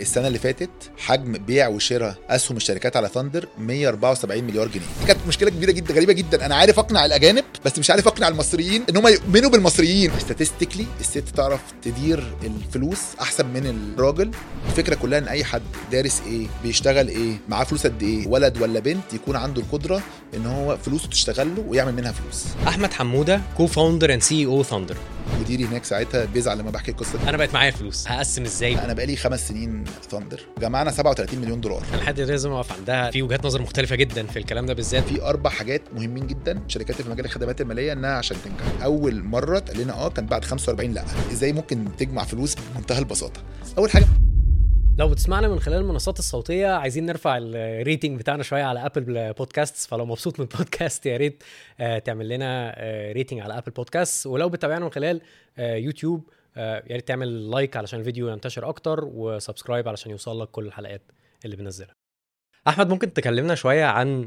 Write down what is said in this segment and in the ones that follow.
السنه اللي فاتت حجم بيع وشراء اسهم الشركات على ثاندر 174 مليار جنيه دي كانت مشكله كبيره جدا غريبه جدا انا عارف اقنع الاجانب بس مش عارف اقنع المصريين ان هم يؤمنوا بالمصريين ستاتستيكلي الست تعرف تدير الفلوس احسن من الراجل الفكره كلها ان اي حد دارس ايه بيشتغل ايه معاه فلوس قد ايه ولد ولا بنت يكون عنده القدره ان هو فلوسه تشتغل له ويعمل منها فلوس احمد حموده كو فاوندر اند سي او ثاندر مديري هناك ساعتها بيزعل لما بحكي القصه دي انا بقت معايا فلوس هقسم ازاي انا بقالي خمس سنين ثاندر جمعنا 37 مليون دولار انا لحد دلوقتي لازم اقف عندها في وجهات نظر مختلفه جدا في الكلام ده بالذات في اربع حاجات مهمين جدا شركات في مجال الخدمات الماليه انها عشان تنجح اول مره اتقال لنا اه كان بعد 45 لا ازاي ممكن تجمع فلوس بمنتهى البساطه اول حاجه لو بتسمعنا من خلال المنصات الصوتيه عايزين نرفع الريتنج بتاعنا شويه على ابل بودكاست فلو مبسوط من البودكاست يا ريت آه، تعمل لنا ريتنج على ابل بودكاست ولو بتتابعنا من خلال آه، يوتيوب آه، يا ريت تعمل لايك علشان الفيديو ينتشر اكتر وسبسكرايب علشان يوصل لك كل الحلقات اللي بننزلها احمد ممكن تكلمنا شويه عن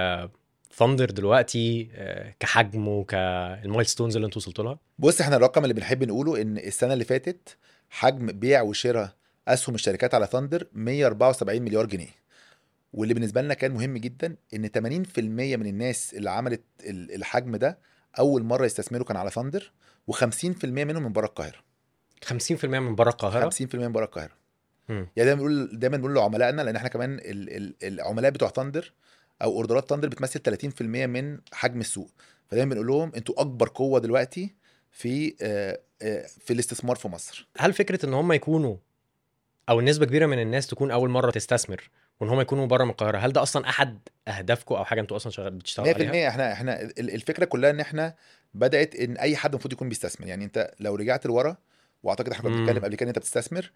ثاندر دلوقتي كحجم وكالمايلستونز اللي انتوا وصلتوا لها بص احنا الرقم اللي بنحب نقوله ان السنه اللي فاتت حجم بيع وشراء اسهم الشركات على ثاندر 174 مليار جنيه واللي بالنسبه لنا كان مهم جدا ان 80% من الناس اللي عملت الحجم ده اول مره يستثمروا كان على ثاندر و50% منهم من بره القاهره 50% من بره القاهره 50% من بره القاهره مم. يعني دايما بنقول دايما بنقول لعملائنا لان احنا كمان ال ال العملاء بتوع ثاندر او اوردرات ثاندر بتمثل 30% من حجم السوق فدايما بنقول لهم انتوا اكبر قوه دلوقتي في آه، آه، في الاستثمار في مصر هل فكره ان هم يكونوا او نسبه كبيره من الناس تكون اول مره تستثمر وان هم يكونوا بره من القاهره هل ده اصلا احد اهدافكم او حاجه انتوا اصلا شغال بتشتغلوا 100% عليها احنا احنا ال- الفكره كلها ان احنا بدات ان اي حد المفروض يكون بيستثمر يعني انت لو رجعت لورا واعتقد احنا كنا مم. بنتكلم قبل كده ان انت بتستثمر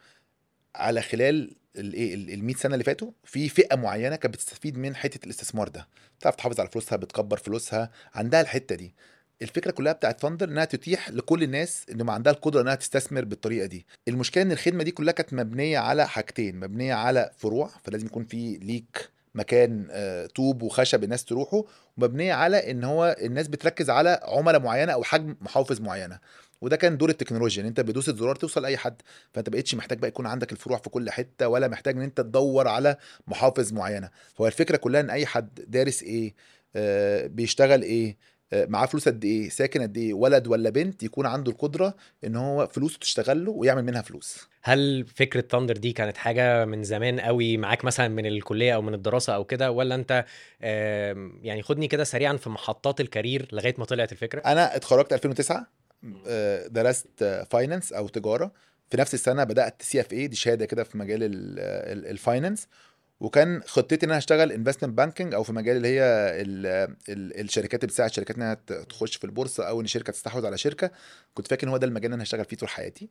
على خلال الايه ال 100 سنه اللي فاتوا في فئه معينه كانت بتستفيد من حته الاستثمار ده بتعرف تحافظ على فلوسها بتكبر فلوسها عندها الحته دي الفكره كلها بتاعت فاندر انها تتيح لكل الناس ان ما عندها القدره انها تستثمر بالطريقه دي المشكله ان الخدمه دي كلها كانت مبنيه على حاجتين مبنيه على فروع فلازم يكون في ليك مكان آه، طوب وخشب الناس تروحه ومبنيه على ان هو الناس بتركز على عملاء معينه او حجم محافظ معينه وده كان دور التكنولوجيا ان انت بدوسه زرار توصل لاي حد فانت بقيتش محتاج بقى يكون عندك الفروع في كل حته ولا محتاج ان انت تدور على محافظ معينه فهو الفكره كلها ان اي حد دارس ايه آه، بيشتغل ايه آه، معاه فلوس قد ايه ساكن قد ايه ولد ولا بنت يكون عنده القدره ان هو فلوسه تشتغل له ويعمل منها فلوس هل فكره ثاندر دي كانت حاجه من زمان قوي معاك مثلا من الكليه او من الدراسه او كده ولا انت آم، يعني خدني كده سريعا في محطات الكارير لغايه ما طلعت الفكره انا اتخرجت 2009 آه، درست فاينانس او تجاره في نفس السنه بدات سي اف اي دي شهاده كده في مجال الفاينانس وكان خطتي ان انا اشتغل انفستمنت بانكينج او في مجال اللي هي ال ال الشركات اللي بتساعد شركات انها ت- تخش في البورصه او ان شركه تستحوذ على شركه كنت فاكر ان هو ده المجال اللي انا هشتغل فيه طول حياتي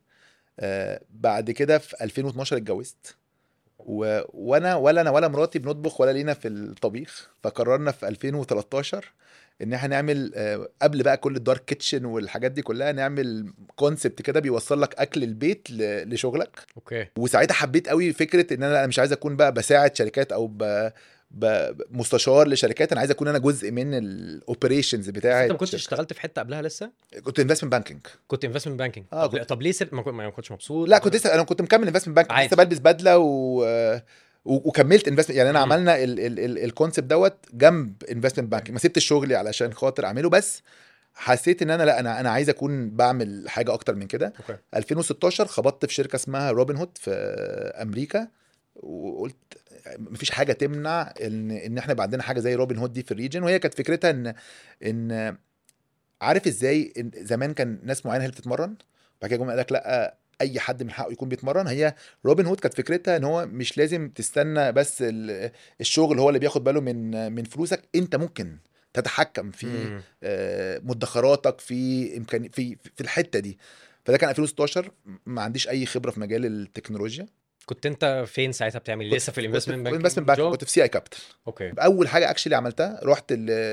آه، بعد كده في 2012 اتجوزت و... وانا ولا انا ولا مراتي بنطبخ ولا لينا في الطبيخ فقررنا في 2013 ان احنا نعمل آه، قبل بقى كل الدارك كيتشن والحاجات دي كلها نعمل كونسبت كده بيوصل لك اكل البيت ل... لشغلك اوكي وساعتها حبيت قوي فكره ان انا انا مش عايز اكون بقى بساعد شركات او ب... ب... مستشار لشركات انا عايز اكون انا جزء من الاوبريشنز بتاعه انت ما كنتش اشتغلت في حته قبلها لسه كنت انفستمنت بانكينج كنت انفستمنت بانكينج آه، طب, كنت- طب ليه سبت ما كنت- ما كنتش مبسوط لا كنت لسه انا كنت مكمل انفستمنت بانك عادي. لسه بلبس بدله و... و- وكملت انفستمنت يعني انا مم. عملنا الكونسيبت دوت جنب انفستمنت بانك ما سبتش شغلي علشان خاطر اعمله بس حسيت ان انا لا انا انا عايز اكون بعمل حاجه اكتر من كده اوكي 2016 خبطت في شركه اسمها روبن هود في امريكا وقلت مفيش حاجه تمنع ان ان احنا يبقى عندنا حاجه زي روبن هود دي في الريجن وهي كانت فكرتها ان ان عارف ازاي إن زمان كان ناس معينه هي اللي بتتمرن بعد كده جم قال لك لا اي حد من حقه يكون بيتمرن هي روبن هود كانت فكرتها ان هو مش لازم تستنى بس ال- الشغل هو اللي بياخد باله من من فلوسك انت ممكن تتحكم في مم. آه، مدخراتك في امكاني في في الحته دي فده كان 2016 ما عنديش اي خبره في مجال التكنولوجيا كنت انت فين ساعتها بتعمل إيه؟ لسه في الانفستمنت بانك انفستمنت بانك كنت في سي اي كابيتال اوكي اول حاجه اكشلي عملتها رحت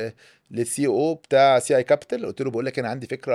للسي او بتاع سي اي كابيتال قلت له بقول لك انا عندي فكره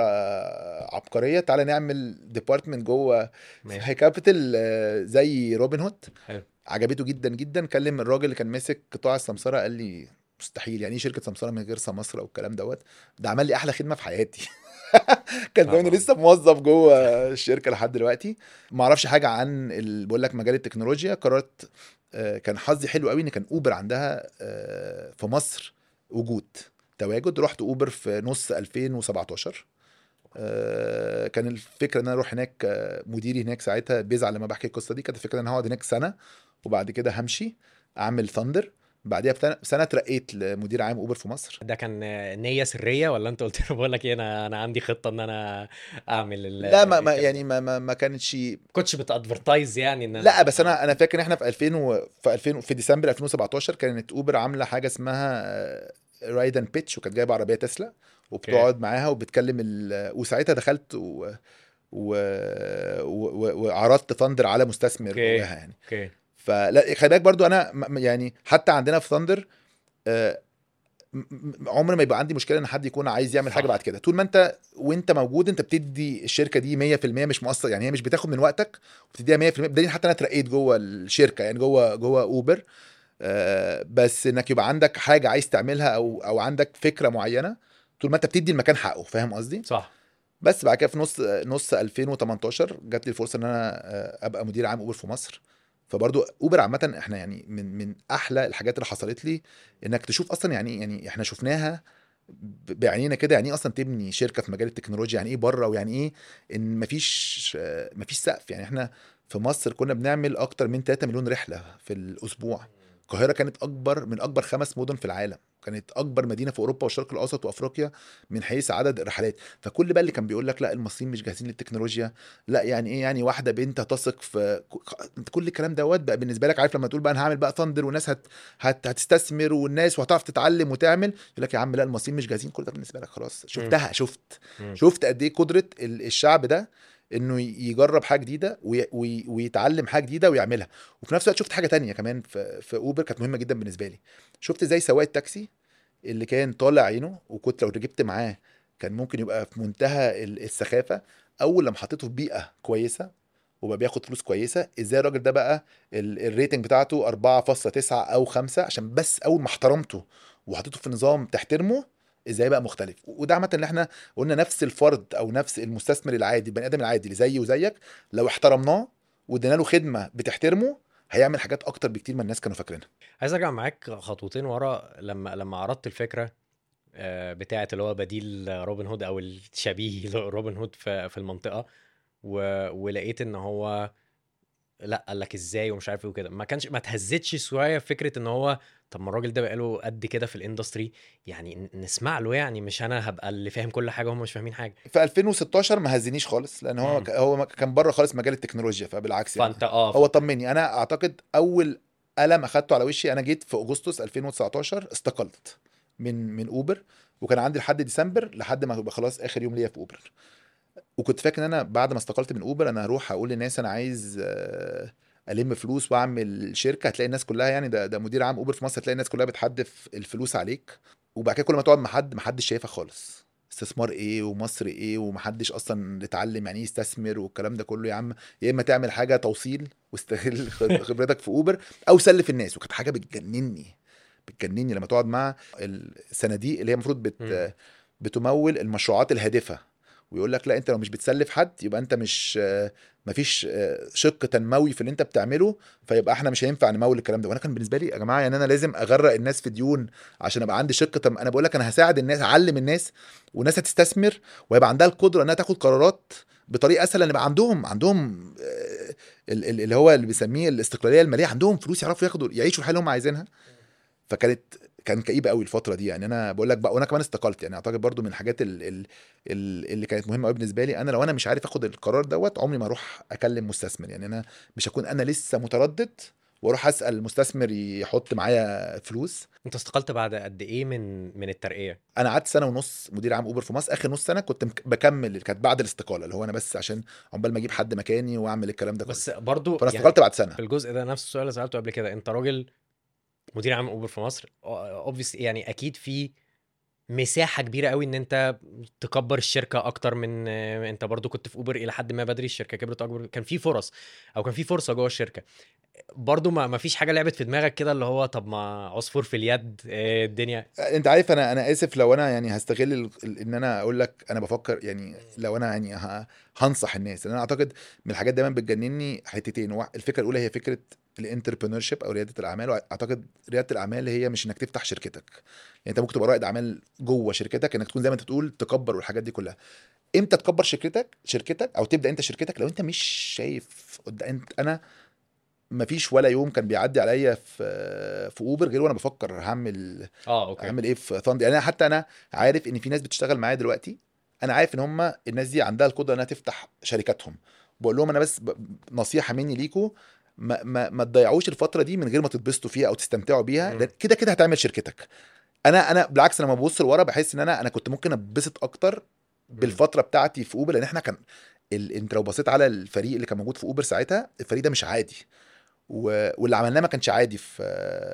عبقريه تعالى نعمل ديبارتمنت جوه سي ماشي اي كابيتال آه، زي روبن هود حلو. عجبته جدا جدا كلم الراجل اللي كان ماسك قطاع السمسره قال لي مستحيل يعني ايه شركه سمسره من غير سمسره والكلام دوت ده عمل لي احلى خدمه في حياتي كان زماني طبعاً. لسه موظف جوه الشركه لحد دلوقتي ما اعرفش حاجه عن ال... بقول لك مجال التكنولوجيا قررت آه، كان حظي حلو قوي ان كان اوبر عندها آه، في مصر وجود تواجد رحت اوبر في نص 2017 آه، كان الفكره ان انا اروح هناك آه، مديري هناك ساعتها بيزعل لما بحكي القصه دي كانت الفكره ان انا هقعد هناك سنه وبعد كده همشي اعمل ثاندر بعديها بسنه سنة اترقيت لمدير عام اوبر في مصر ده كان نيه سريه ولا انت قلت له بقول لك ايه انا انا عندي خطه ان انا اعمل ال- لا ما, ما الكلام يعني ما ما, ما كانتش كنتش بتادفرتايز يعني ان لا بس انا انا فاكر ان احنا في 2000 و... في 2000 في ديسمبر 2017 كانت اوبر عامله حاجه اسمها رايد اند بيتش وكانت جايبه عربيه تسلا وبتقعد معاها وبتكلم ال... وساعتها دخلت و... و... و... وعرضت ثاندر على مستثمر أوكي. جواها يعني اوكي فلا خلي بالك برضو انا م- يعني حتى عندنا في ثاندر آه، م- م- عمر ما يبقى عندي مشكله ان حد يكون عايز يعمل حاجه صح. بعد كده طول ما انت وانت موجود انت بتدي الشركه دي 100% مش مقصر يعني هي مش بتاخد من وقتك وبتديها 100% بدليل حتى انا اترقيت جوه الشركه يعني جوه جوه اوبر آه، بس انك يبقى عندك حاجه عايز تعملها او او عندك فكره معينه طول ما انت بتدي المكان حقه فاهم قصدي صح بس بعد كده في نص نص 2018 جات لي الفرصه ان انا آه، ابقى مدير عام اوبر في مصر فبرضو اوبر عامه احنا يعني من من احلى الحاجات اللي حصلت لي انك تشوف اصلا يعني يعني احنا شفناها ب- بعينينا كده يعني ايه اصلا تبني شركه في مجال التكنولوجيا يعني ايه بره ويعني ايه ان مفيش آه، مفيش سقف يعني احنا في مصر كنا بنعمل اكتر من 3 مليون رحله في الاسبوع القاهره كانت اكبر من اكبر خمس مدن في العالم كانت اكبر مدينه في اوروبا والشرق الاوسط وافريقيا من حيث عدد الرحلات فكل بقى اللي كان بيقول لك لا المصريين مش جاهزين للتكنولوجيا لا يعني ايه يعني واحده بنت هتثق في ك- كل الكلام دوت بقى بالنسبه لك عارف لما تقول بقى انا هعمل بقى ثاندر والناس هت... هت... هتستثمر والناس وهتعرف تتعلم وتعمل يقول لك يا عم لا المصريين مش جاهزين كل ده بالنسبه لك خلاص شفتها شفت مم. شفت قد ايه قدره ال- الشعب ده انه ي- يجرب حاجه جديده وي... وي... ويتعلم حاجه جديده ويعملها وفي نفس الوقت شفت حاجه تانية كمان في في اوبر كانت مهمه جدا بالنسبه لي شفت زي سواق التاكسي اللي كان طالع عينه وكنت لو ركبت معاه كان ممكن يبقى في منتهى ال- السخافه اول لما حطيته في بيئه كويسه وبقى بياخد فلوس كويسه ازاي الراجل ده بقى ال- الريتنج بتاعته 4.9 او 5 عشان بس اول ما احترمته وحطيته في نظام تحترمه ازاي بقى مختلف وده عامه اللي احنا قلنا نفس الفرد او نفس المستثمر العادي البني ادم العادي اللي زيي وزيك لو احترمناه وادينا له خدمه بتحترمه هيعمل حاجات اكتر بكتير ما الناس كانوا فاكرينها عايز ارجع معاك خطوتين ورا لما لما عرضت الفكره آه، بتاعه اللي هو بديل روبن هود او الشبيه لروبن هود في في المنطقه و... ولقيت ان هو لا قال لك ازاي ومش عارف ايه وكده ما كانش ما تهزتش شويه في فكره ان هو طب ما الراجل ده بقاله قد كده في الاندستري يعني ن- نسمع له يعني مش انا هبقى اللي فاهم كل حاجه وهم مش فاهمين حاجه في 2016 ما هزنيش خالص لان هو مم. هو كان بره خالص مجال التكنولوجيا فبالعكس يعني فانت اه هو طمني انا اعتقد اول قلم اخدته على وشي انا جيت في اغسطس 2019 استقلت من من اوبر وكان عندي لحد ديسمبر لحد ما يبقى خلاص اخر يوم ليا في اوبر وكنت فاكر ان انا بعد ما استقلت من اوبر انا هروح اقول للناس انا عايز آه، الم فلوس واعمل شركه هتلاقي الناس كلها يعني ده ده مدير عام اوبر في مصر هتلاقي الناس كلها بتحدف الفلوس عليك وبعد كده كل ما تقعد مع حد محدش شايفها خالص استثمار ايه ومصر ايه ومحدش اصلا اتعلم يعني ايه يستثمر والكلام ده كله يا عم يا اما تعمل حاجه توصيل واستغل خب- خبرتك في اوبر او سلف الناس وكانت حاجه بتجنني بتجنني لما تقعد مع الصناديق اللي هي المفروض مم. بت بتمول المشروعات الهادفه ويقول لك لا انت لو مش بتسلف حد يبقى انت مش آه، مفيش آه، شق تنموي في اللي انت بتعمله فيبقى احنا مش هينفع نمول الكلام ده وانا كان بالنسبه لي يا جماعه يعني انا لازم اغرق الناس في ديون عشان ابقى عندي شق تم... انا بقول لك انا هساعد الناس اعلم الناس والناس هتستثمر ويبقى عندها القدره انها تاخد قرارات بطريقه اسهل لان يبقى عندهم عندهم آه، ال- ال- اللي هو اللي بيسميه الاستقلاليه الماليه عندهم فلوس يعرفوا ياخدوا يعيشوا الحياه اللي هم عايزينها فكانت كان كئيب قوي الفتره دي يعني انا بقول لك بقى وانا كمان استقلت يعني اعتقد برضو من الحاجات ال- ال- ال- اللي كانت مهمه قوي بالنسبه لي انا لو انا مش عارف اخد القرار دوت عمري ما اروح اكلم مستثمر يعني انا مش هكون انا لسه متردد واروح اسال المستثمر يحط معايا فلوس انت استقلت بعد قد ايه من من الترقيه انا قعدت سنه ونص مدير عام اوبر في مصر اخر نص سنه كنت مك- بكمل كانت بعد الاستقاله اللي هو انا بس عشان عقبال ما اجيب حد مكاني واعمل الكلام ده كله بس برضو فانا يعني استقلت بعد سنه في الجزء ده نفس السؤال اللي سالته قبل كده انت راجل مدير عام اوبر في مصر اوبفيس يعني اكيد في مساحه كبيره قوي ان انت تكبر الشركه اكتر من انت برضو كنت في اوبر الى حد ما بدري الشركه كبرت اكبر كان في فرص او كان في فرصه جوه الشركه برضو ما ما فيش حاجه لعبت في دماغك كده اللي هو طب ما عصفور في اليد إيه الدنيا انت عارف انا انا اسف لو انا يعني هستغل ال- ال- ان انا اقول لك انا بفكر يعني لو انا يعني ه- هنصح الناس لان انا اعتقد من الحاجات دايما بتجنني حتتين واحد- الفكره الاولى هي فكره الانتربرينور شيب او رياده الاعمال واعتقد رياده الاعمال هي مش انك تفتح شركتك يعني انت ممكن تبقى رائد اعمال جوه شركتك انك تكون زي ما انت بتقول تكبر والحاجات دي كلها امتى تكبر شركتك شركتك او تبدا انت شركتك لو انت مش شايف قدام انت انا ما فيش ولا يوم كان بيعدي عليا في في اوبر غير وانا بفكر هعمل اه اوكي اعمل ايه في ثاندر يعني انا حتى انا عارف ان في ناس بتشتغل معايا دلوقتي انا عارف ان هم الناس دي عندها القدره انها تفتح شركاتهم بقول لهم انا بس ب... نصيحه مني ليكوا ما ما ما تضيعوش الفتره دي من غير ما تتبسطوا فيها او تستمتعوا بيها مم. لأن كده كده هتعمل شركتك انا انا بالعكس لما ببص لورا بحس ان انا انا كنت ممكن اتبسط اكتر بالفتره بتاعتي في اوبر لان احنا كان ال... انت لو بصيت على الفريق اللي كان موجود في اوبر ساعتها الفريق ده مش عادي و... واللي عملناه ما كانش عادي في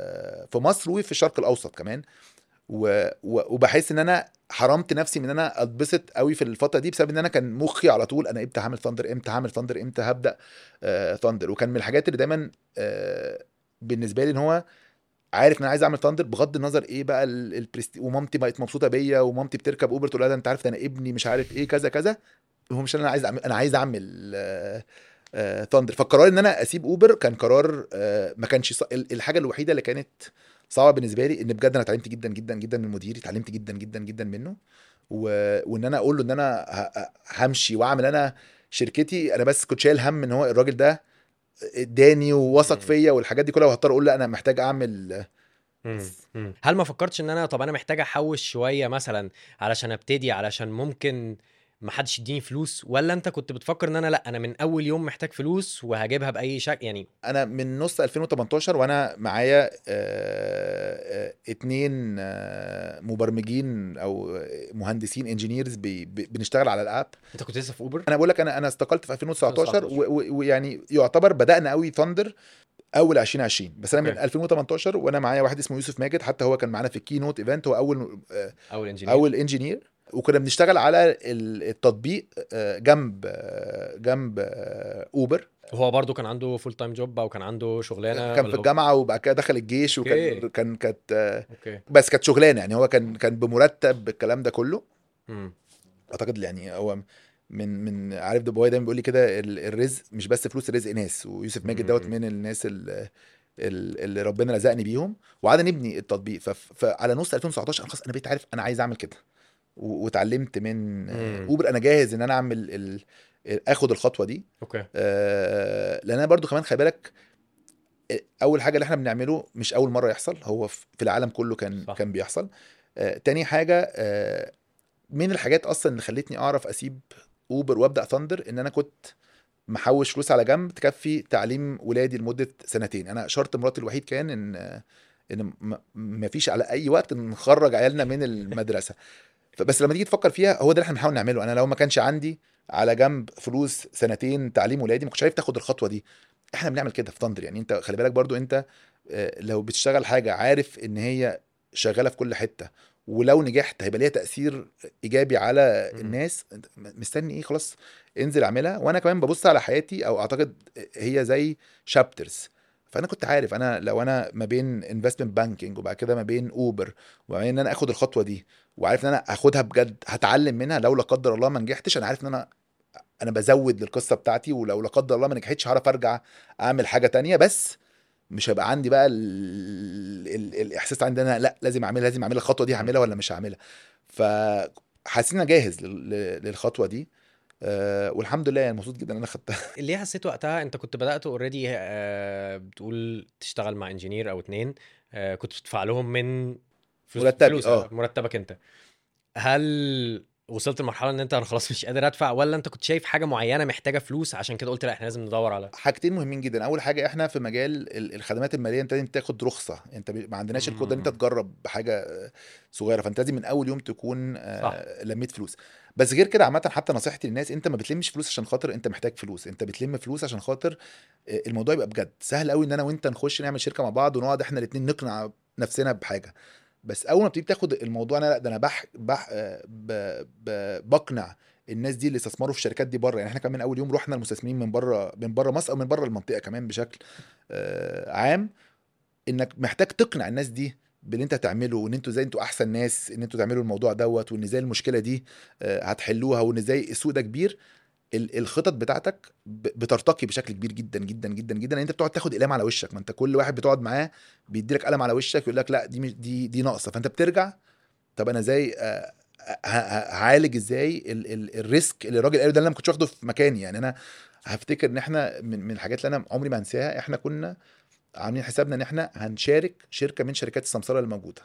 في مصر وفي الشرق الاوسط كمان و... و... وبحس ان انا حرمت نفسي من ان انا اتبسط قوي في الفتره دي بسبب ان انا كان مخي على طول انا امتى هعمل ثاندر امتى هعمل ثاندر امتى هبدا آه ثاندر وكان من الحاجات اللي دايما آه بالنسبه لي ان هو عارف ان انا عايز اعمل ثاندر بغض النظر ايه بقى ال- البرستي ومامتي بقت مبسوطه بيا ومامتي بتركب اوبر تقول لها ده انت عارف ده انا ابني مش عارف ايه كذا كذا هو مش اللي انا عايز اعمل انا عايز اعمل آه آه ثاندر فالقرار ان انا اسيب اوبر كان قرار آه ما كانش ص... ال- الحاجه الوحيده اللي كانت صعبه بالنسبه لي ان بجد انا اتعلمت جدا جدا جدا من مديري اتعلمت جدا جدا جدا منه و... وان انا اقول له ان انا ه... همشي واعمل انا شركتي انا بس كنت شايل هم ان هو الراجل ده اداني ووثق مم. فيا والحاجات دي كلها وهضطر اقول لا انا محتاج اعمل مم. مم. هل ما فكرتش ان انا طب انا محتاج احوش شويه مثلا علشان ابتدي علشان ممكن ما حدش يديني فلوس ولا انت كنت بتفكر ان انا لا انا من اول يوم محتاج فلوس وهجيبها باي شكل يعني انا من نص 2018 وانا معايا آه، آه، اتنين آه، مبرمجين او مهندسين انجينيرز بنشتغل على الاب انت كنت لسه في اوبر انا بقول لك انا انا استقلت في 2019 2019. و- و- ويعني يعتبر بدانا قوي ثاندر اول 2020 بس انا من أوكي. 2018 وانا معايا واحد اسمه يوسف ماجد حتى هو كان معانا في الكي نوت ايفنت هو اول آه، اول انجينير اول انجينير وكنا بنشتغل على ال- التطبيق آه، جنب آه، جنب آه، اوبر هو برضو كان عنده فول تايم جوب او كان عنده شغلانه كان ولا في هو- الجامعه وبعد كده دخل الجيش أوكي. وكان كان كانت آه، اوكي بس كانت شغلانه يعني هو كان كان بمرتب الكلام ده كله مم. اعتقد يعني هو من من عارف ده بابايا دايما بيقول لي كده ال- الرزق مش بس فلوس الرزق ناس ويوسف ماجد دوت مم. من الناس ال- ال- اللي ربنا رزقني بيهم وقعدنا نبني التطبيق فف- فعلى نص 2019 انا خلاص انا بقيت عارف انا عايز اعمل كده و- واتعلمت من مم. اوبر انا جاهز ان انا اعمل ال... اخد الخطوه دي اوكي آه، لان انا برضو كمان خلي بالك آه، اول حاجه اللي احنا بنعمله مش اول مره يحصل هو في في العالم كله كان صح. كان بيحصل آه، تاني حاجه آه، من الحاجات اصلا اللي خلتني اعرف اسيب اوبر وابدا ثاندر ان انا كنت محوش فلوس على جنب تكفي تعليم ولادي لمده سنتين انا شرط مراتي الوحيد كان ان ان ما فيش على اي وقت نخرج عيالنا من المدرسه فبس لما تيجي تفكر فيها هو ده اللي احنا بنحاول نعمله انا لو ما كانش عندي على جنب فلوس سنتين تعليم ولادي ما كنتش عارف تاخد الخطوه دي احنا بنعمل كده في ثاندر يعني انت خلي بالك برضو انت آه، لو بتشتغل حاجه عارف ان هي شغاله في كل حته ولو نجحت هيبقى ليها تاثير ايجابي على مم. الناس انت مستني ايه خلاص انزل اعملها وانا كمان ببص على حياتي او اعتقد هي زي شابترز فانا كنت عارف انا لو انا ما بين انفستمنت بانكينج وبعد كده ما بين اوبر وبعدين ان انا اخد الخطوه دي وعارف ان انا هاخدها بجد هتعلم منها لو لا قدر الله ما نجحتش انا عارف ان انا انا بزود للقصه بتاعتي ولو لا قدر الله ما نجحتش هعرف ارجع اعمل حاجه تانية بس مش هيبقى عندي بقى ال... ال... الاحساس عندي ان انا لا لازم اعملها لازم اعملها الخطوه دي هعملها ولا مش هعملها فحاسس ان انا جاهز لل... للخطوه دي أه والحمد لله يعني مبسوط جدا ان انا خدتها اللي حسيت وقتها انت كنت بدات اوريدي بتقول تشتغل مع انجينير او اتنين آه، كنت بتدفع لهم من فلوس مرتبي، فلوس آه. مرتبك انت هل وصلت لمرحله ان انت انا خلاص مش قادر ادفع ولا انت كنت شايف حاجه معينه محتاجه فلوس عشان كده قلت لا احنا لازم ندور على حاجتين مهمين جدا اول حاجه احنا في مجال ال- الخدمات الماليه انت لازم تاخد رخصه انت بي- ما عندناش القدره ان انت مم. تجرب بحاجه آه، صغيره فانت لازم من اول يوم تكون آه، صح. لميت فلوس بس غير كده عامه حتى نصيحتي للناس انت ما بتلمش فلوس عشان خاطر انت محتاج فلوس انت بتلم فلوس عشان خاطر آه، الموضوع يبقى بجد سهل قوي ان انا وانت نخش نعمل شركه مع بعض ونقعد احنا الاثنين نقنع نفسنا بحاجه بس اول ما بتيجي تاخد الموضوع انا لا ده انا بح بح آه، ب ب بقنع الناس دي اللي استثمروا في الشركات دي بره يعني احنا كمان من اول يوم رحنا المستثمرين من بره من بره مصر او من بره المنطقه كمان بشكل آه، عام انك محتاج تقنع الناس دي باللي انت هتعمله وان انتوا ازاي انتوا احسن ناس ان انتوا تعملوا الموضوع دوت وان ازاي المشكله دي آه، هتحلوها وان ازاي السوق ده كبير ال- الخطط بتاعتك ب- بترتقي بشكل كبير جدا جدا جدا جدا يعني انت بتقعد تاخد اقلام على وشك ما انت كل واحد بتقعد معاه بيديلك قلم على وشك يقول لك لا دي مش دي دي ناقصه فانت بترجع طب انا ازاي آه، ه- ه- هعالج ازاي ال ال الريسك اللي الراجل قاله ده اللي انا ما كنتش واخده في مكاني يعني انا هفتكر ان احنا من, من الحاجات اللي انا عمري ما انساها احنا كنا عاملين حسابنا ان احنا هنشارك شركه من شركات السمسره اللي موجوده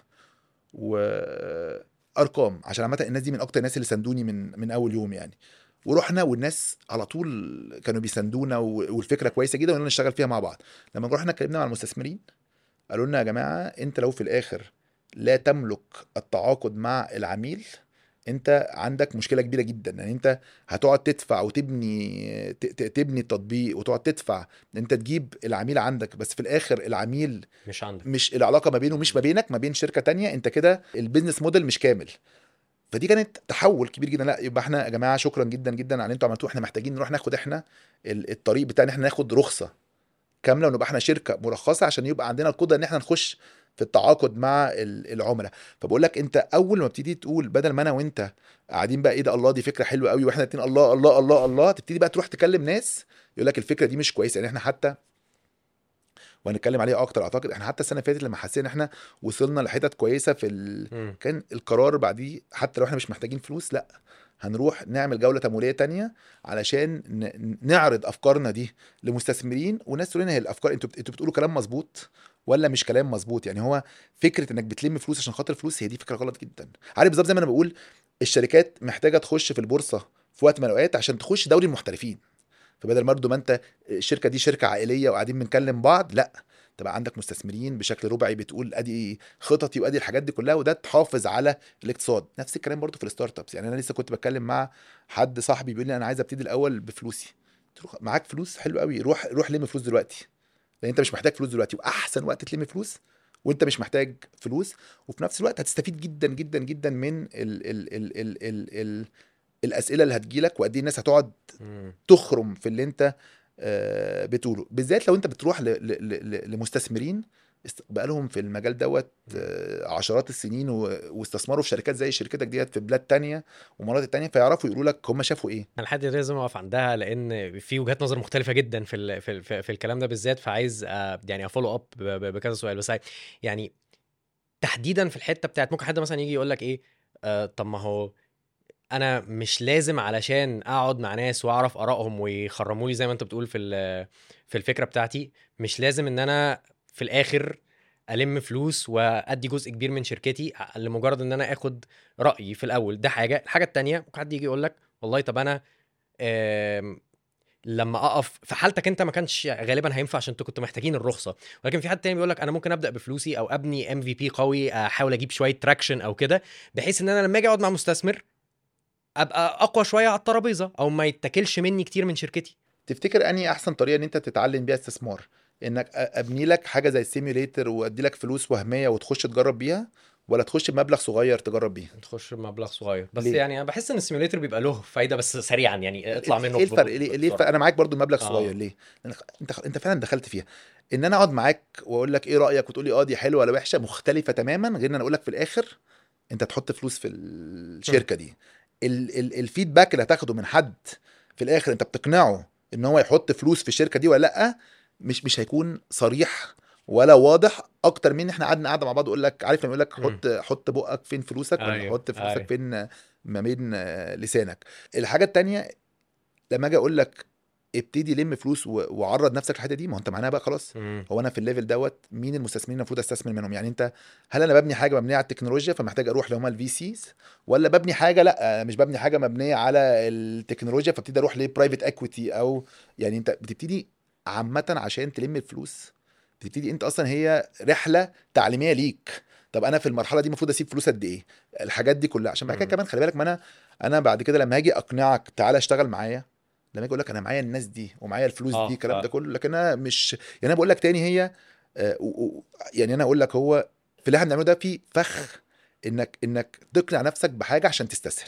وارقام عشان عامه الناس دي من اكتر الناس اللي ساندوني من من اول يوم يعني ورحنا والناس على طول كانوا بيساندونا و- والفكره كويسه جدا وقلنا نشتغل فيها مع بعض لما رحنا اتكلمنا مع المستثمرين قالوا لنا يا جماعه انت لو في الاخر لا تملك التعاقد مع العميل انت عندك مشكله كبيره جدا يعني انت هتقعد تدفع وتبني ت- ت- تبني التطبيق وتقعد تدفع ان انت تجيب العميل عندك بس في الاخر العميل مش عندك مش العلاقه ما بينه مش ما بينك ما بين شركه تانية انت كده البيزنس موديل مش كامل فدي كانت تحول كبير جدا لا يبقى احنا يا جماعه شكرا جدا جدا على اللي انتوا عملتوه احنا محتاجين نروح ناخد احنا ال- الطريق بتاعنا احنا ناخد رخصه كامله ونبقى احنا شركه مرخصه عشان يبقى عندنا القدره ان احنا نخش في التعاقد مع ال- العملاء فبقول لك انت اول ما بتبتدي تقول بدل ما انا وانت قاعدين بقى ايه ده الله دي فكره حلوه قوي واحنا الاتنين الله الله الله الله تبتدي بقى تروح تكلم ناس يقول لك الفكره دي مش كويسه يعني احنا حتى وهنتكلم عليها اكتر اعتقد احنا حتى السنه اللي فاتت لما حسينا ان احنا وصلنا لحتت كويسه في ال... مم. كان القرار بعديه حتى لو احنا مش محتاجين فلوس لا هنروح نعمل جوله تمويليه تانية علشان ن- نعرض افكارنا دي لمستثمرين وناس تقول لنا هي الافكار انتوا بت- انتوا بتقولوا كلام مظبوط ولا مش كلام مظبوط يعني هو فكره انك بتلم فلوس عشان خاطر فلوس هي دي فكره غلط جدا عارف بالظبط زي ما انا بقول الشركات محتاجه تخش في البورصه في وقت من الاوقات عشان تخش دوري المحترفين فبدل برضه ما انت الشركه دي شركه عائليه وقاعدين بنكلم بعض لا تبقى عندك مستثمرين بشكل ربعي بتقول ادي خططي وادي الحاجات دي كلها وده تحافظ على الاقتصاد نفس الكلام برضو في الستارت ابس يعني انا لسه كنت بتكلم مع حد صاحبي بيقول لي انا عايز ابتدي الاول بفلوسي قلت له معاك فلوس حلو قوي روح روح لم فلوس دلوقتي لان انت مش محتاج فلوس دلوقتي واحسن وقت تلم فلوس وانت مش محتاج فلوس وفي نفس الوقت هتستفيد جدا جدا جدا من ال ال ال ال ال ال الاسئله اللي هتجيلك وقد ايه الناس هتقعد مم. تخرم في اللي انت آه، بتقوله بالذات لو انت بتروح ل- ل- ل- لمستثمرين است- بقالهم في المجال دوت آه، عشرات السنين و- واستثمروا في شركات زي شركتك ديت في بلاد تانية ومناطق تانية فيعرفوا يقولوا لك هم شافوا ايه انا لحد دلوقتي لازم اقف عندها لان في وجهات نظر مختلفه جدا في ال في, ال في, في الكلام ده بالذات فعايز آه، يعني افولو اب بكذا سؤال بس يعني تحديدا في الحته بتاعت ممكن حد مثلا يجي يقول لك ايه آه طب ما هو انا مش لازم علشان اقعد مع ناس واعرف ارائهم ويخرموا لي زي ما انت بتقول في ال- في الفكره بتاعتي مش لازم ان انا في الاخر الم فلوس وادي جزء كبير من شركتي لمجرد ان انا اخد رايي في الاول ده حاجه الحاجه التانية ممكن حد يجي يقول لك والله طب انا آم، لما اقف في حالتك انت ما كانش غالبا هينفع عشان انتوا كنتوا محتاجين الرخصه ولكن في حد تاني بيقول لك انا ممكن ابدا بفلوسي او ابني ام في بي قوي احاول اجيب شويه تراكشن او كده بحيث ان انا لما اجي اقعد مع مستثمر ابقى اقوى شويه على الترابيزه او ما يتاكلش مني كتير من شركتي تفتكر انهي احسن طريقه ان انت تتعلم بيها استثمار انك أ- ابني لك حاجه زي السيميوليتر وادي لك فلوس وهميه وتخش تجرب بيها ولا تخش بمبلغ صغير تجرب بيه تخش بمبلغ صغير بس ليه؟ يعني انا بحس ان السيميوليتر بيبقى له فايده بس سريعا يعني اطلع منه ايه الفرق ب- ليه, ليه بسرعة. الفرق انا معاك برضو المبلغ آه. صغير ليه لأن انت انت فعلا دخلت فيها ان انا اقعد معاك واقول لك ايه رايك وتقول لي اه دي حلوه ولا وحشه مختلفه تماما غير ان انا اقول لك في الاخر انت تحط فلوس في الشركه دي ال ال الفيدباك اللي هتاخده من حد في الاخر انت بتقنعه ان هو يحط فلوس في الشركه دي ولا لا مش مش هيكون صريح ولا واضح اكتر من احنا قعدنا قاعده مع بعض اقول لك عارف لما يقول لك مم. حط حط بقك فين فلوسك ولا أيوه، حط فلوسك أيوه. فين ما بين آه، لسانك الحاجه التانية لما اجي اقول لك ابتدي لم فلوس و- وعرض نفسك للحته دي ما هو انت معناها بقى خلاص مم. هو انا في الليفل دوت مين المستثمرين المفروض استثمر منهم يعني انت هل انا ببني حاجه مبنيه على التكنولوجيا فمحتاج اروح لهم الفي سيز ولا ببني حاجه لا مش ببني حاجه مبنيه على التكنولوجيا فابتدي اروح لبرايفت اكويتي او يعني انت بتبتدي عامه عشان تلم الفلوس بتبتدي انت اصلا هي رحله تعليميه ليك طب انا في المرحله دي المفروض اسيب فلوس قد ايه الحاجات دي كلها عشان بعد كده مم. كمان خلي بالك ما انا انا بعد كده لما هاجي اقنعك تعالى اشتغل معايا لما اجي اقول لك انا معايا الناس دي ومعايا الفلوس آه، دي الكلام آه. ده كله لكن انا مش يعني انا بقول لك تاني هي آه، و- و- يعني انا اقول لك هو في اللي احنا بنعمله ده في فخ انك انك تقنع نفسك بحاجه عشان تستسهل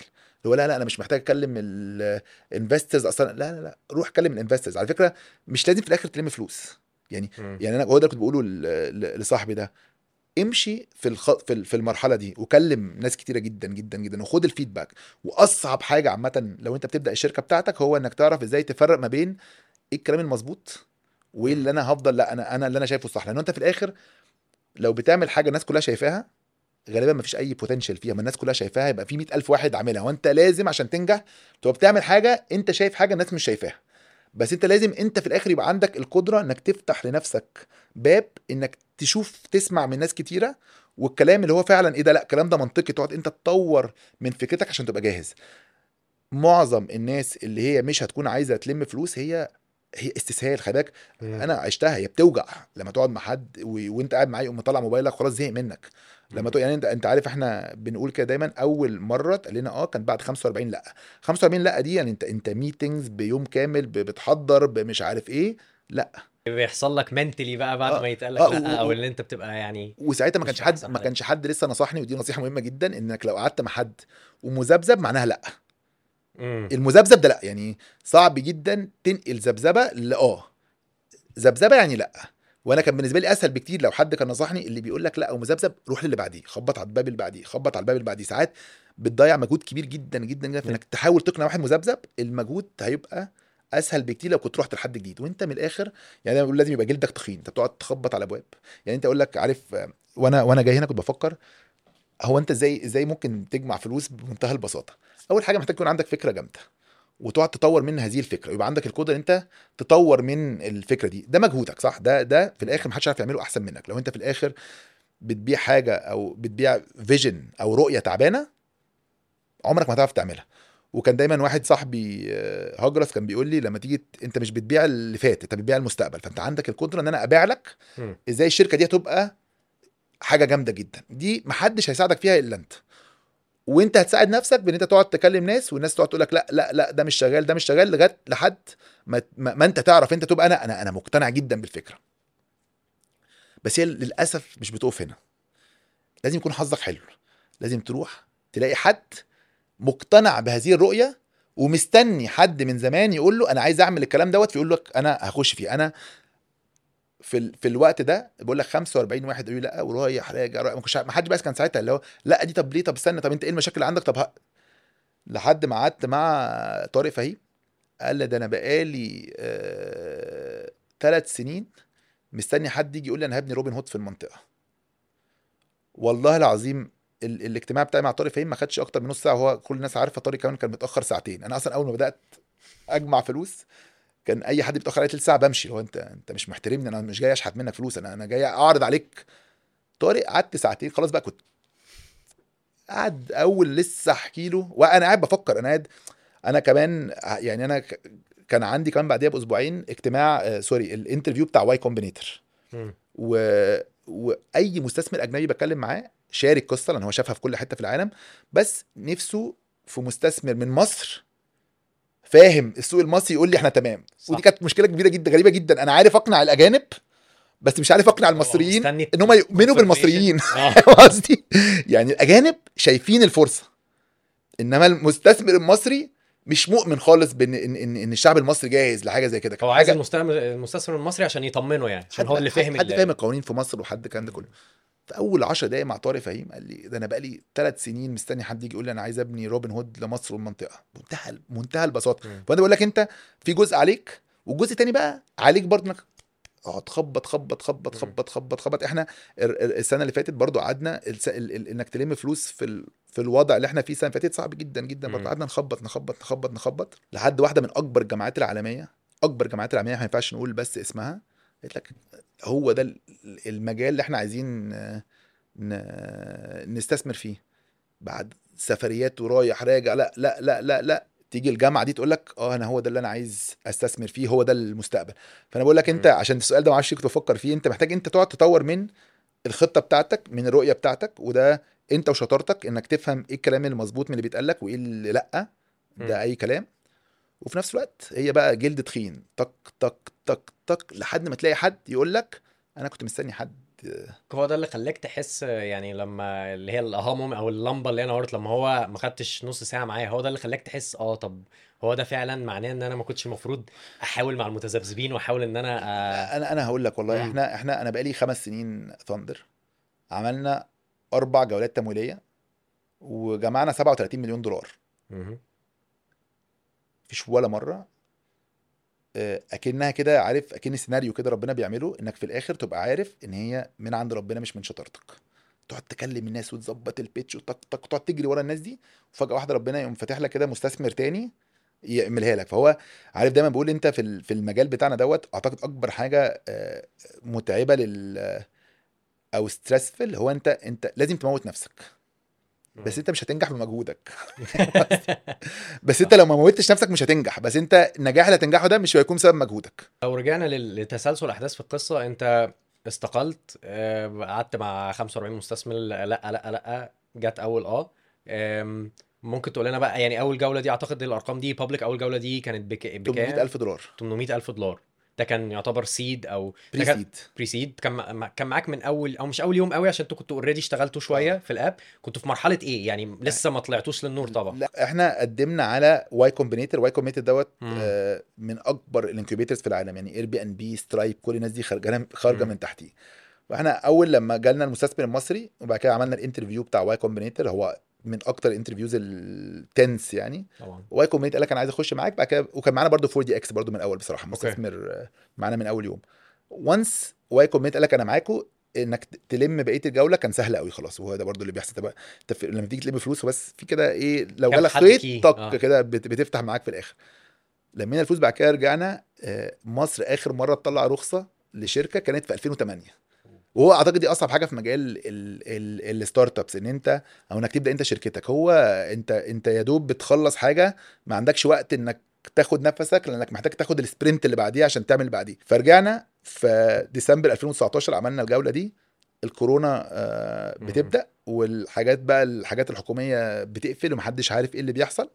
اللي هو لا لا انا مش محتاج اكلم الانفسترز اصلا لا لا لا روح كلم الانفسترز على فكره مش لازم في الاخر تلم فلوس يعني مم. يعني انا هو ده كنت بقوله ل- ل- لصاحبي ده امشي في الخ... في ال- في المرحله دي وكلم ناس كتيره جدا جدا جدا وخد الفيدباك واصعب حاجه عامه لو انت بتبدا الشركه بتاعتك هو انك تعرف ازاي تفرق ما بين ايه الكلام المظبوط وايه اللي انا هفضل لا انا انا اللي انا شايفه صح لان انت في الاخر لو بتعمل حاجه الناس كلها شايفاها غالبا ما فيش اي بوتنشال فيها ما الناس كلها شايفاها يبقى في مئة ألف واحد عاملها وانت لازم عشان تنجح تبقى بتعمل حاجه انت شايف حاجه الناس مش شايفاها بس انت لازم انت في الاخر يبقى عندك القدره انك تفتح لنفسك باب انك تشوف تسمع من ناس كتيره والكلام اللي هو فعلا ايه ده لا الكلام ده منطقي تقعد انت تطور من فكرتك عشان تبقى جاهز معظم الناس اللي هي مش هتكون عايزه تلم فلوس هي هي استسهال خلي بالك مم. انا عشتها هي بتوجع لما تقعد مع حد و... وانت قاعد معاه يقوم مطلع موبايلك خلاص زهق منك لما تقول يعني انت انت عارف احنا بنقول كده دايما اول مره اتقال لنا اه كان بعد 45 لا 45 لا دي يعني انت انت ميتنجز بيوم كامل ب- بتحضر بمش عارف ايه لا بيحصل لك منتلي بقى بعد آه، ما يتقال لك آه، لا و- او و- اللي انت بتبقى يعني وساعتها ما مش كانش في حد أحسن ما حاجة. كانش حد لسه نصحني ودي نصيحه مهمه جدا انك لو قعدت مع حد ومذبذب معناها لا مم. المذبذب ده لا يعني صعب جدا تنقل ذبذبه لاه ذبذبه يعني لا وانا كان بالنسبه لي اسهل بكتير لو حد كان نصحني اللي بيقول لك لا ومذبذب روح للي بعديه خبط على الباب اللي بعديه خبط على الباب اللي بعديه ساعات بتضيع مجهود كبير جدا جدا جدا في انك تحاول تقنع واحد مذبذب المجهود هيبقى اسهل بكتير لو كنت رحت لحد جديد وانت من الاخر يعني انا بقول لازم يبقى جلدك تخين انت بتقعد تخبط على ابواب يعني انت اقول لك عارف آه، وانا وانا جاي هنا كنت بفكر هو انت ازاي ازاي ممكن تجمع فلوس بمنتهى البساطه اول حاجه محتاج يكون عندك فكره جامده وتقعد تطور من هذه الفكره يبقى عندك القدره ان انت تطور من الفكره دي ده مجهودك صح ده ده في الاخر محدش عارف يعمله احسن منك لو انت في الاخر بتبيع حاجه او بتبيع فيجن او رؤيه تعبانه عمرك ما هتعرف تعملها وكان دايما واحد صاحبي آه، هجرس كان بيقول لي لما تيجي ت- انت مش بتبيع اللي فات انت بتبيع المستقبل فانت عندك القدره ان انا ابيع لك مم. ازاي الشركه دي هتبقى حاجه جامده جدا دي محدش هيساعدك فيها الا انت وانت هتساعد نفسك بان انت تقعد تكلم ناس والناس تقعد تقول لك لا لا لا ده مش شغال ده مش شغال لغايه لحد ما, ما, ما انت تعرف انت تبقى انا انا انا مقتنع جدا بالفكره بس هي للاسف مش بتقف هنا لازم يكون حظك حلو لازم تروح تلاقي حد مقتنع بهذه الرؤيه ومستني حد من زمان يقول له انا عايز اعمل الكلام دوت فيقول لك انا هخش فيه انا في ال... في الوقت ده بقول لك 45 واحد يقول لي لا ورايح راجع رايح ما كنتش ما حدش بس كان ساعتها اللي هو لا دي طب ليه طب استنى طب انت ايه المشاكل اللي عندك طب ه... لحد ما قعدت مع طارق فهيم قال لي ده انا بقالي آه... ثلاث سنين مستني حد يجي يقول لي انا هبني روبن هود في المنطقه والله العظيم ال... الاجتماع بتاعي مع طارق فهيم ما خدش اكتر من نص ساعه وهو كل الناس عارفه طارق كمان كان متاخر ساعتين انا اصلا اول ما بدات اجمع فلوس كان اي حد بيتاخر عليا تلت ساعه بمشي هو انت انت مش محترمني انا مش جاي اشحت منك فلوس انا انا جاي اعرض عليك طارق قعدت ساعتين خلاص بقى كنت قعد اول لسه احكي له وانا قاعد بفكر انا قاعد انا كمان يعني انا ك- كان عندي كمان بعديها باسبوعين اجتماع آه سوري الانترفيو بتاع واي كومبينيتور مم. و... واي مستثمر اجنبي بتكلم معاه شارك قصه لان هو شافها في كل حته في العالم بس نفسه في مستثمر من مصر فاهم السوق المصري يقول لي احنا تمام صح. ودي كانت مشكله كبيره جدا غريبه جدا انا عارف اقنع الاجانب بس مش عارف اقنع المصريين مستني ان هم يؤمنوا confirmation. بالمصريين آه. فاهم قصدي يعني الاجانب شايفين الفرصه انما المستثمر المصري مش مؤمن خالص بان ان ان, إن الشعب المصري جاهز لحاجه زي كده هو عايز حاجة- المستثمر المستثمر المصري عشان يطمنه يعني عشان حد- هو اللي فاهم حد ال- فاهم القوانين في مصر وحد الكلام ده كله في اول 10 دقايق مع طارق فهيم قال لي ده انا بقالي ثلاث سنين مستني حد يجي يقول لي انا عايز ابني روبن هود لمصر والمنطقه منتهى منتهى البساطه مم. فانا بقول لك انت في جزء عليك والجزء التاني بقى عليك برضه انك اقعد خبط خبط خبط مم. خبط خبط خبط احنا ال- ال- السنه اللي فاتت برضه قعدنا الس- ال- ال- انك تلم فلوس في ال... في الوضع اللي احنا فيه السنه اللي فاتت صعب جدا جدا برضه مم. قعدنا نخبط نخبط نخبط نخبط لحد واحده من اكبر الجامعات العالميه اكبر الجامعات العالميه ما ينفعش نقول بس اسمها قلت لك هو ده ال- المجال اللي احنا عايزين ن- ن- نستثمر فيه بعد سفريات ورايح راجع لا لا لا لا لا تيجي الجامعه دي تقول لك اه انا هو ده اللي انا عايز استثمر فيه هو ده المستقبل فانا بقول لك انت مم. عشان السؤال ده ما اعرفش كنت بفكر فيه انت محتاج انت تقعد تطور من الخطه بتاعتك من الرؤيه بتاعتك وده انت وشطارتك انك تفهم ايه الكلام المظبوط من اللي بيتقال لك وايه اللي لا مم. ده اي كلام وفي نفس الوقت هي بقى جلد تخين طق طق طق طق لحد ما تلاقي حد يقول لك انا كنت مستني حد هو ده اللي خلاك تحس يعني لما اللي هي الاها مومنت او اللمبه اللي انا نورت لما هو ما خدتش نص ساعه معايا هو ده اللي خلاك تحس اه طب هو ده فعلا معناه ان انا ما كنتش المفروض احاول مع المتذبذبين واحاول ان انا آه انا انا هقول لك والله مم. احنا احنا انا بقالي خمس سنين ثاندر عملنا اربع جولات تمويليه وجمعنا 37 مليون دولار مهم. مفيش ولا مره آه، اكنها كده عارف اكن سيناريو كده ربنا بيعمله انك في الاخر تبقى عارف ان هي من عند ربنا مش من شطارتك تقعد تكلم الناس وتظبط البيتش وتك تك تقعد تجري ورا الناس دي وفجاه واحده ربنا يقوم فاتح لك كده مستثمر تاني يعملها لك فهو عارف دايما بقول انت في ال- في المجال بتاعنا دوت اعتقد اكبر حاجه آه، متعبه لل او ستريسفل هو انت انت لازم تموت نفسك بس انت مش هتنجح بمجهودك بس انت لو ما موتش نفسك مش هتنجح بس انت النجاح اللي هتنجحه ده مش هيكون بسبب مجهودك لو رجعنا لل- لتسلسل احداث في القصه انت استقلت آه، قعدت مع 45 مستثمر لا لا لا لا جت اول اه آم، ممكن تقول لنا بقى يعني اول جوله دي اعتقد الارقام دي بابليك اول جوله دي كانت بك... بكام 800 الف دولار 800 الف دولار ده كان يعتبر سيد او ده بري كان سيد بري سيد كان مع- كان معاك من اول او مش اول يوم قوي عشان انتوا كنتوا اوريدي اشتغلتوا شويه في الاب كنتوا في مرحله ايه يعني لسه ما طلعتوش للنور طبعا لا احنا قدمنا على واي كومبينيتور واي كومبينيتور دوت مم. آه، من اكبر الانكيوبيتورز في العالم يعني اير بي ان بي سترايب كل الناس دي خارجه خارجه مم. من تحتيه فاحنا اول لما جالنا المستثمر المصري وبعد كده عملنا الانترفيو بتاع واي كومبينيتور هو من اكتر الانترفيوز التنس يعني طبعا واي كومبينيتور قال لك انا عايز اخش معاك بعد كده وكان معانا برضو 4 دي اكس برضو من الاول بصراحه أوكي. مستثمر آه، معانا من اول يوم وانس واي كومبينيتور قال لك انا معاكم انك ت- تلم بقيه الجوله كان سهل قوي خلاص وهو ده برضو اللي بيحصل تبقى انت في- لما تيجي تلم فلوس بس في كده ايه لو كام جالك حد خيط كي؟ طق آه. كده بت- بتفتح معاك في الاخر لمينا الفلوس بعد كده رجعنا آه، مصر اخر مره تطلع رخصه لشركه كانت في 2008 وهو اعتقد دي اصعب حاجه في مجال الستارت ابس ان انت او انك تبدا انت شركتك هو انت انت يا دوب بتخلص حاجه ما عندكش وقت انك تاخد نفسك لانك محتاج تاخد السبرنت اللي بعديه عشان تعمل اللي بعديه فرجعنا في ديسمبر 2019 عملنا الجوله دي الكورونا آه، مم. بتبدا والحاجات بقى الحاجات الحكوميه بتقفل ومحدش عارف ايه اللي بيحصل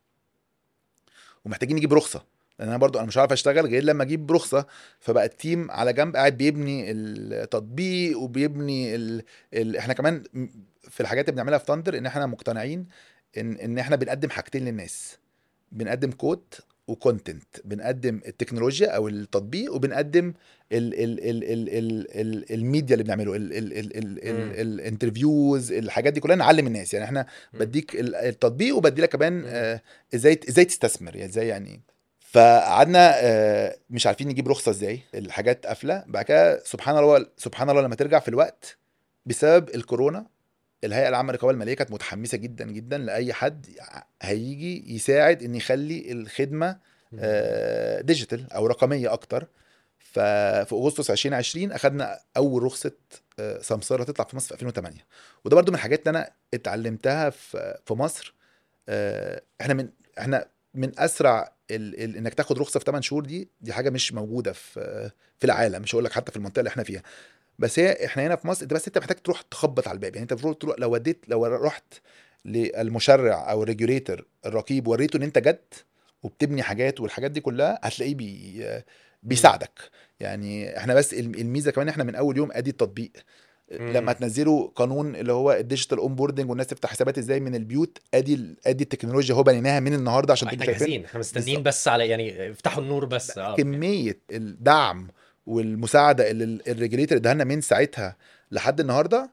ومحتاجين نجيب رخصه لان انا برضو انا مش عارف اشتغل غير لما اجيب رخصه فبقى التيم على جنب قاعد بيبني التطبيق وبيبني ال... ال... احنا كمان م- في الحاجات اللي بنعملها في ثاندر ان احنا مقتنعين ان ان احنا بنقدم حاجتين للناس بنقدم كود وكونتنت بنقدم التكنولوجيا او التطبيق وبنقدم ال ال ال ال ال ال الميديا اللي بنعمله ال ال ال ال مم. ال الانترفيوز الحاجات دي كلها نعلم الناس يعني احنا مم. بديك ال- التطبيق وبدي لك كمان مم. آه، ازاي ازاي تستثمر يعني ازاي يعني فقعدنا آه، مش عارفين نجيب رخصه ازاي الحاجات قافله بعد كده سبحان الله سبحان الله لما ترجع في الوقت بسبب الكورونا الهيئه العامه للرقابه الماليه كانت متحمسه جدا جدا لاي حد هيجي يساعد ان يخلي الخدمه آه، ديجيتال او رقميه اكتر ففي اغسطس 2020 اخذنا اول رخصه آه، سمساره تطلع في مصر في 2008 وده برضو من الحاجات اللي انا اتعلمتها في في مصر آه، احنا من احنا من اسرع ال... ال... انك تاخد رخصه في 8 شهور دي دي حاجه مش موجوده في في العالم مش هقول لك حتى في المنطقه اللي احنا فيها بس هي احنا هنا في مصر انت بس انت محتاج تروح تخبط على الباب يعني انت المفروض تروح لو وديت لو رحت للمشرع او الريجوليتور الرقيب وريته ان انت جد وبتبني حاجات والحاجات دي كلها هتلاقيه بي بيساعدك يعني احنا بس الم- الميزه كمان احنا من اول يوم ادي التطبيق مم. لما تنزلوا قانون اللي هو الديجيتال اون بوردنج والناس تفتح حسابات ازاي من البيوت ادي ال- ادي التكنولوجيا هو بنيناها من النهارده عشان احنا تبقوا شايفين جاهزين احنا مستنيين بالظبط. بس على يعني افتحوا النور بس اه كميه الدعم والمساعده اللي ال- الريجوليتور اداها لنا من ساعتها لحد النهارده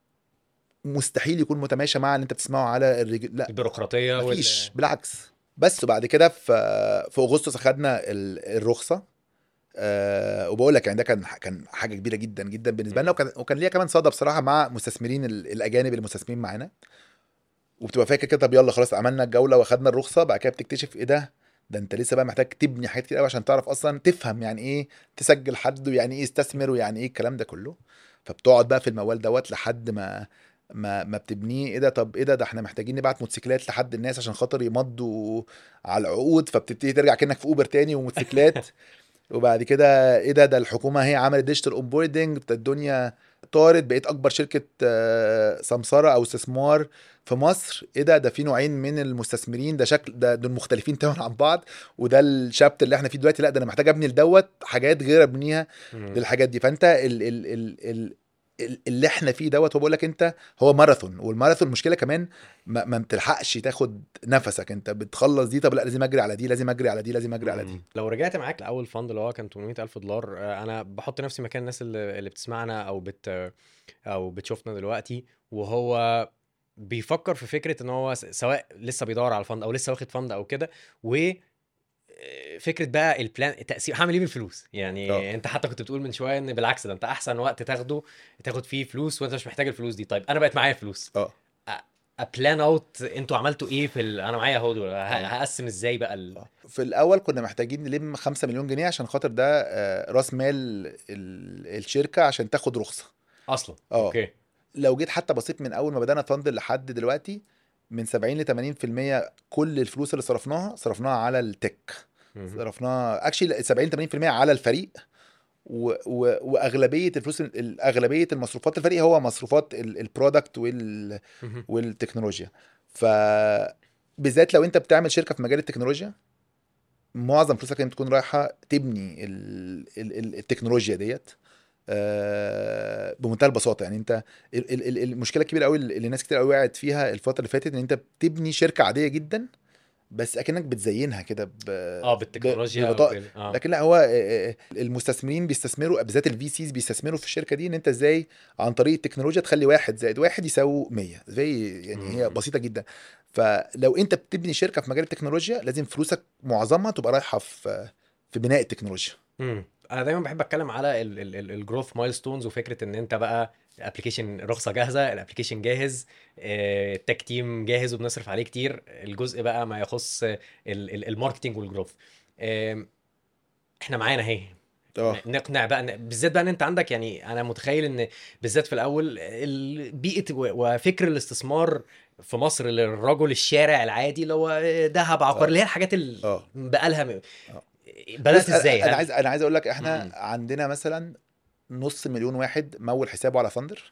مستحيل يكون متماشى مع اللي انت بتسمعه على الريج... لا البيروقراطيه وال- مفيش بالعكس بس وبعد كده في في اغسطس اخدنا ال- الرخصه أه وبقول لك يعني ده كان كان حاجه كبيره جدا جدا بالنسبه لنا وكان وكان ليها كمان صدى بصراحه مع مستثمرين ال- الاجانب المستثمرين معانا وبتبقى فاكر كده طب يلا خلاص عملنا الجوله واخدنا الرخصه بعد كده بتكتشف ايه ده ده انت لسه بقى محتاج تبني حاجات كتير قوي عشان تعرف اصلا تفهم يعني ايه تسجل حد ويعني ايه يستثمر ويعني ايه الكلام ده كله فبتقعد بقى في الموال دوت لحد ما ما ما بتبنيه ايه ده طب ايه ده ده احنا محتاجين نبعت موتوسيكلات لحد الناس عشان خاطر يمضوا على العقود فبتبتدي ترجع كانك في اوبر تاني وموتوسيكلات وبعد كده ايه ده ده الحكومه هي عملت ديجيتال اونبوردنج الدنيا طارت بقيت اكبر شركه آه، سمساره او استثمار في مصر ايه ده ده في نوعين من المستثمرين ده شكل ده دول مختلفين تماما عن بعض وده الشابت اللي احنا فيه دلوقتي لا ده انا محتاج ابني لدوت حاجات غير ابنيها مم. للحاجات دي فانت ال ال ال ال ال- اللي احنا فيه دوت هو بقول لك انت هو ماراثون والماراثون مشكله كمان ما, ما بتلحقش تاخد نفسك انت بتخلص دي طب لا لازم اجري على دي لازم اجري على دي لازم اجري على دي مم. لو رجعت معاك لاول فند اللي هو كان 800 الف دولار آه، انا بحط نفسي مكان الناس اللي, اللي بتسمعنا او بت او بتشوفنا دلوقتي وهو بيفكر في فكره ان هو س- سواء لسه بيدور على الفند او لسه واخد فند او كده و آه، فكره بقى البلان التقسيم هعمل ايه بالفلوس يعني اه. انت حتى كنت بتقول من شويه ان بالعكس ده انت احسن وقت تاخده تاخد فيه فلوس وانت مش محتاج الفلوس دي طيب انا بقت معايا فلوس اه ابلان اوت انتوا عملتوا ايه في ال... انا معايا اهو دول ه- هقسم ازاي بقى ال... في الاول كنا محتاجين نلم 5 مليون جنيه عشان خاطر ده آه، راس مال ال- الشركه عشان تاخد رخصه اصلا اه. اوكي لو جيت حتى بسيط من اول ما بدانا فند لحد دلوقتي من 70 ل 80% كل الفلوس اللي صرفناها صرفناها على التك مهم. صرفناها اكشلي 70 80% على الفريق و... و... واغلبيه الفلوس ال- اغلبيه المصروفات الفريق هو مصروفات ال- البرودكت وال... مهم. والتكنولوجيا ف بالذات لو انت بتعمل شركه في مجال التكنولوجيا معظم فلوسك انت تكون رايحه تبني ال... ال... ال- التكنولوجيا ديت آه، بمنتهى البساطه يعني انت ال- ال- ال- المشكله الكبيره قوي اللي ناس كتير قوي وقعت فيها الفتره اللي فاتت ان انت بتبني شركه عاديه جدا بس اكنك بتزينها كده ب... اه بالتكنولوجيا أو ببطاقة. بال- اه لكن لا هو آه، آه، المستثمرين بيستثمروا بالذات الفي سيز بيستثمروا في الشركه دي ان انت ازاي عن طريق التكنولوجيا تخلي واحد زائد واحد يساوي 100 زي يعني هي مم. بسيطه جدا فلو انت بتبني شركه في مجال التكنولوجيا لازم فلوسك معظمها تبقى رايحه في في بناء التكنولوجيا مم. انا دايما بحب اتكلم على الجروث مايلستونز وفكره ان انت بقى الابلكيشن رخصه جاهزه الابلكيشن جاهز آه، التك تيم جاهز وبنصرف عليه كتير الجزء بقى ما يخص ال- ال- الماركتينج والجروث آم، احنا معانا اهي اه نقنع بقى إن- بالذات بقى ان انت عندك يعني انا متخيل ان بالذات في الاول ال- بيئه و- وفكر الاستثمار في مصر للرجل الشارع العادي اللي هو ذهب عقار اه. اللي هي الحاجات اللي اه بقى لها م- اه. بدات بص، ازاي؟ انا هل- عايز انا عايز اقول لك احنا مم. عندنا مثلا نص مليون واحد مول حسابه على فندر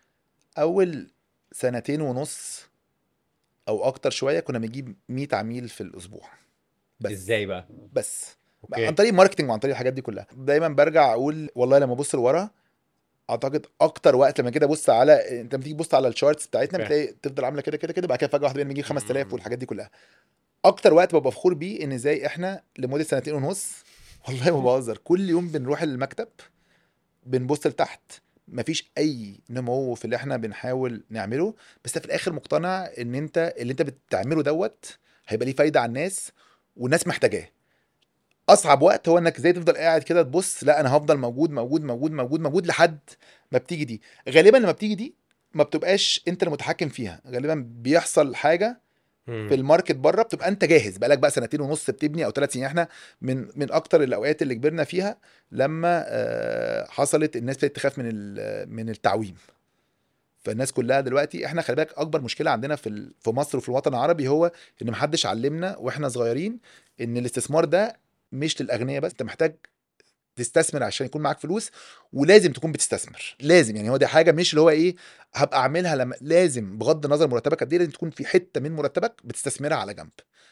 اول سنتين ونص او اكتر شويه كنا بنجيب 100 عميل في الاسبوع بس ازاي بقى؟ بس اوكي عن طريق ماركتنج وعن طريق الحاجات دي كلها دايما برجع اقول والله لما ابص لورا اعتقد اكتر وقت لما كده ابص على انت لما تيجي تبص على الشارتس بتاعتنا اوكي. بتلاقي تفضل عامله كده كده كده بعد كده فجاه واحده بنجيب 5000 مم. والحاجات دي كلها اكتر وقت ببقى فخور بيه ان ازاي احنا لمده سنتين ونص والله ما بهزر كل يوم بنروح المكتب بنبص لتحت مفيش اي نمو في اللي احنا بنحاول نعمله بس في الاخر مقتنع ان انت اللي انت بتعمله دوت هيبقى ليه فايده على الناس والناس محتاجاه اصعب وقت هو انك ازاي تفضل قاعد كده تبص لا انا هفضل موجود موجود موجود موجود موجود لحد ما بتيجي دي غالبا لما بتيجي دي ما بتبقاش انت المتحكم فيها غالبا بيحصل حاجه مم. في الماركت بره بتبقى انت جاهز بقالك بقى سنتين ونص بتبني او ثلاث سنين احنا من من اكتر الاوقات اللي كبرنا فيها لما آه، حصلت الناس ابتدت تخاف من ال- من التعويم فالناس كلها دلوقتي احنا خلي بالك اكبر مشكله عندنا في ال- في مصر وفي الوطن العربي هو ان محدش علمنا واحنا صغيرين ان الاستثمار ده مش للاغنياء بس انت محتاج تستثمر عشان يكون معاك فلوس ولازم تكون بتستثمر لازم يعني هو دي حاجه مش اللي هو ايه هبقى اعملها لما لازم بغض النظر مرتبك قد ايه لازم تكون في حته من مرتبك بتستثمرها على جنب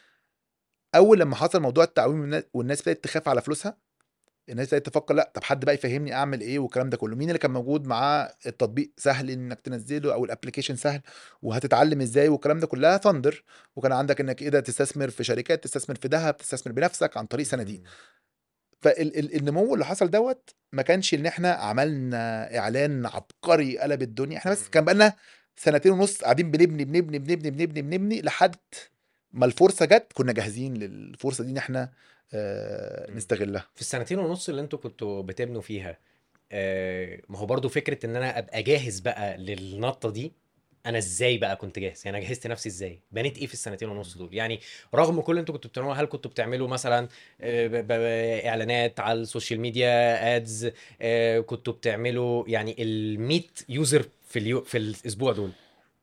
اول لما حصل موضوع التعويم والنا- والناس بدات تخاف على فلوسها الناس بدات تفكر لا طب حد بقى يفهمني اعمل ايه والكلام ده كله مين اللي كان موجود معاه التطبيق سهل انك تنزله او الابلكيشن سهل وهتتعلم ازاي والكلام ده كلها ثاندر وكان عندك انك ايه ده تستثمر في شركات تستثمر في ذهب تستثمر بنفسك عن طريق صناديق فالنمو اللي حصل دوت ما كانش ان احنا عملنا اعلان عبقري قلب الدنيا احنا بس كان بقالنا سنتين ونص قاعدين بنبني بنبني بنبني بنبني بنبني لحد ما الفرصه جت كنا جاهزين للفرصه دي ان احنا آه مم. نستغلها في السنتين ونص اللي انتوا كنتوا بتبنوا فيها آه، ما هو برضو فكره ان انا ابقى جاهز بقى للنطه دي انا ازاي بقى كنت جاهز يعني انا جهزت نفسي ازاي بنيت ايه في السنتين ونص دول يعني رغم كل اللي انتوا كنتوا بتعملوه هل كنتوا بتعملوا مثلا آه، ب- ب- اعلانات على السوشيال ميديا ادز كنتوا بتعملوا يعني ال 100 يوزر في اليو في الاسبوع دول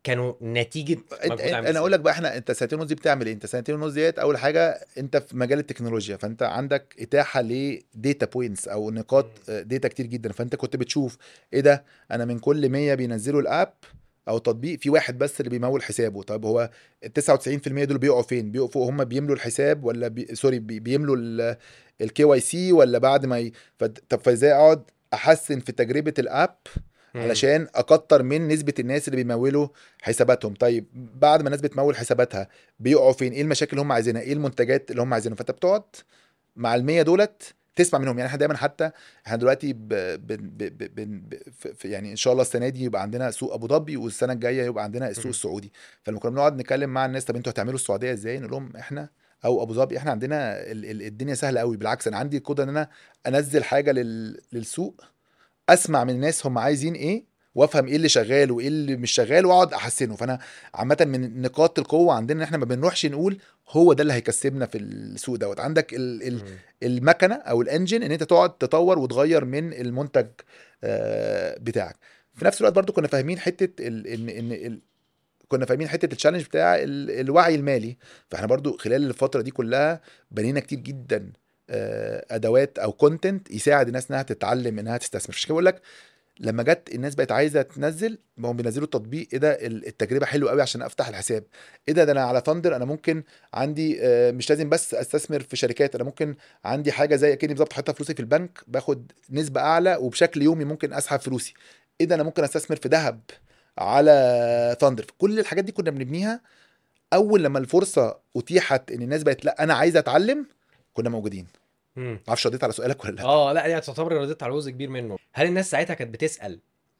كانوا نتيجه انت مجهود انت عامل انا اقول إزاي؟ لك بقى احنا انت سنتين ونص دي بتعمل ايه انت سنتين ونص ديت اول حاجه انت في مجال التكنولوجيا فانت عندك اتاحه لديتا بوينتس او نقاط ديتا كتير جدا فانت كنت بتشوف ايه ده انا من كل 100 بينزلوا الاب او تطبيق في واحد بس اللي بيمول حسابه طب هو ال 99% دول بيقعوا فين بيقفوا هم بيملوا الحساب ولا بي... سوري بي... بيملوا الكي واي سي ولا بعد ما ي... ف... طب فازاي اقعد احسن في تجربه الاب مم. علشان اكتر من نسبه الناس اللي بيمولوا حساباتهم طيب بعد ما الناس بتمول حساباتها بيقعوا فين ايه المشاكل اللي هم عايزينها ايه المنتجات اللي هم عايزينها فانت بتقعد مع المية دولت تسمع منهم يعني احنا دايما حتى احنا دلوقتي ب... ب... ب... ب... ب... ب... في- في- يعني ان شاء الله السنه دي يبقى عندنا سوق ابو ظبي والسنه الجايه يبقى عندنا السوق مم. السعودي فلما كنا بنقعد نتكلم مع الناس طب انتوا هتعملوا السعوديه ازاي نقول لهم احنا او ابو ظبي احنا عندنا ال... ال... الدنيا سهله قوي بالعكس انا عندي قدره ان انا انزل حاجه لل... للسوق اسمع من الناس هم عايزين ايه وافهم ايه اللي شغال وايه اللي مش شغال واقعد احسنه فانا عامه من نقاط القوه عندنا ان احنا ما بنروحش نقول هو ده اللي هيكسبنا في السوق دوت عندك ال ال مم. المكنه او الانجن ان انت تقعد تطور وتغير من المنتج آه، بتاعك في نفس الوقت برضو كنا فاهمين حته ال ان ان ال كنا فاهمين حته التشالنج بتاع ال الوعي المالي فاحنا برضو خلال الفتره دي كلها بنينا كتير جدا آه، ادوات او كونتنت يساعد الناس انها تتعلم انها تستثمر عشان كده بقول لك لما جت الناس بقت عايزه تنزل ما هم بينزلوا التطبيق ايه ده ال- التجربه حلوه قوي عشان افتح الحساب ايه ده ده انا على ثاندر انا ممكن عندي آه، مش لازم بس استثمر في شركات انا ممكن عندي حاجه زي كاني بالظبط حاطط فلوسي في البنك باخد نسبه اعلى وبشكل يومي ممكن اسحب فلوسي ايه ده انا ممكن استثمر في ذهب على ثاندر كل الحاجات دي كنا بنبنيها اول لما الفرصه اتيحت ان الناس بقت لا انا عايز اتعلم كنا موجودين مم. معرفش رديت على سؤالك ولا لا اه لا دي تعتبر رديت على جزء كبير منه هل الناس ساعتها كانت بتسال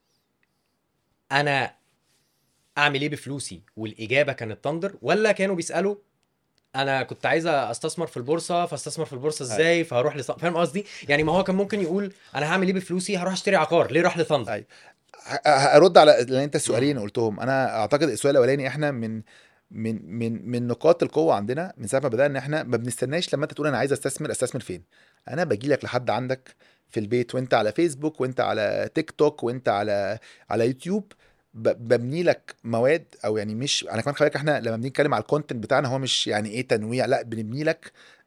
انا اعمل ايه بفلوسي والاجابه كانت تندر ولا كانوا بيسالوا انا كنت عايز استثمر في البورصه فاستثمر في البورصه ازاي فهروح لص... فاهم قصدي يعني ما هو كان ممكن يقول انا هعمل ايه بفلوسي هروح اشتري عقار ليه راح لثندر أيوة. ه- ه- هرد على لان انت السؤالين قلتهم انا اعتقد السؤال الاولاني احنا من من من من نقاط القوه عندنا من ساعه ما بدانا ان احنا ما بنستناش لما انت تقول انا عايز استثمر استثمر فين انا باجي لك لحد عندك في البيت وانت على فيسبوك وانت على تيك توك وانت على على يوتيوب ب- ببني لك مواد او يعني مش انا كمان خلي بالك احنا لما بنتكلم على الكونتنت بتاعنا هو مش يعني ايه تنويع لا بنبني لك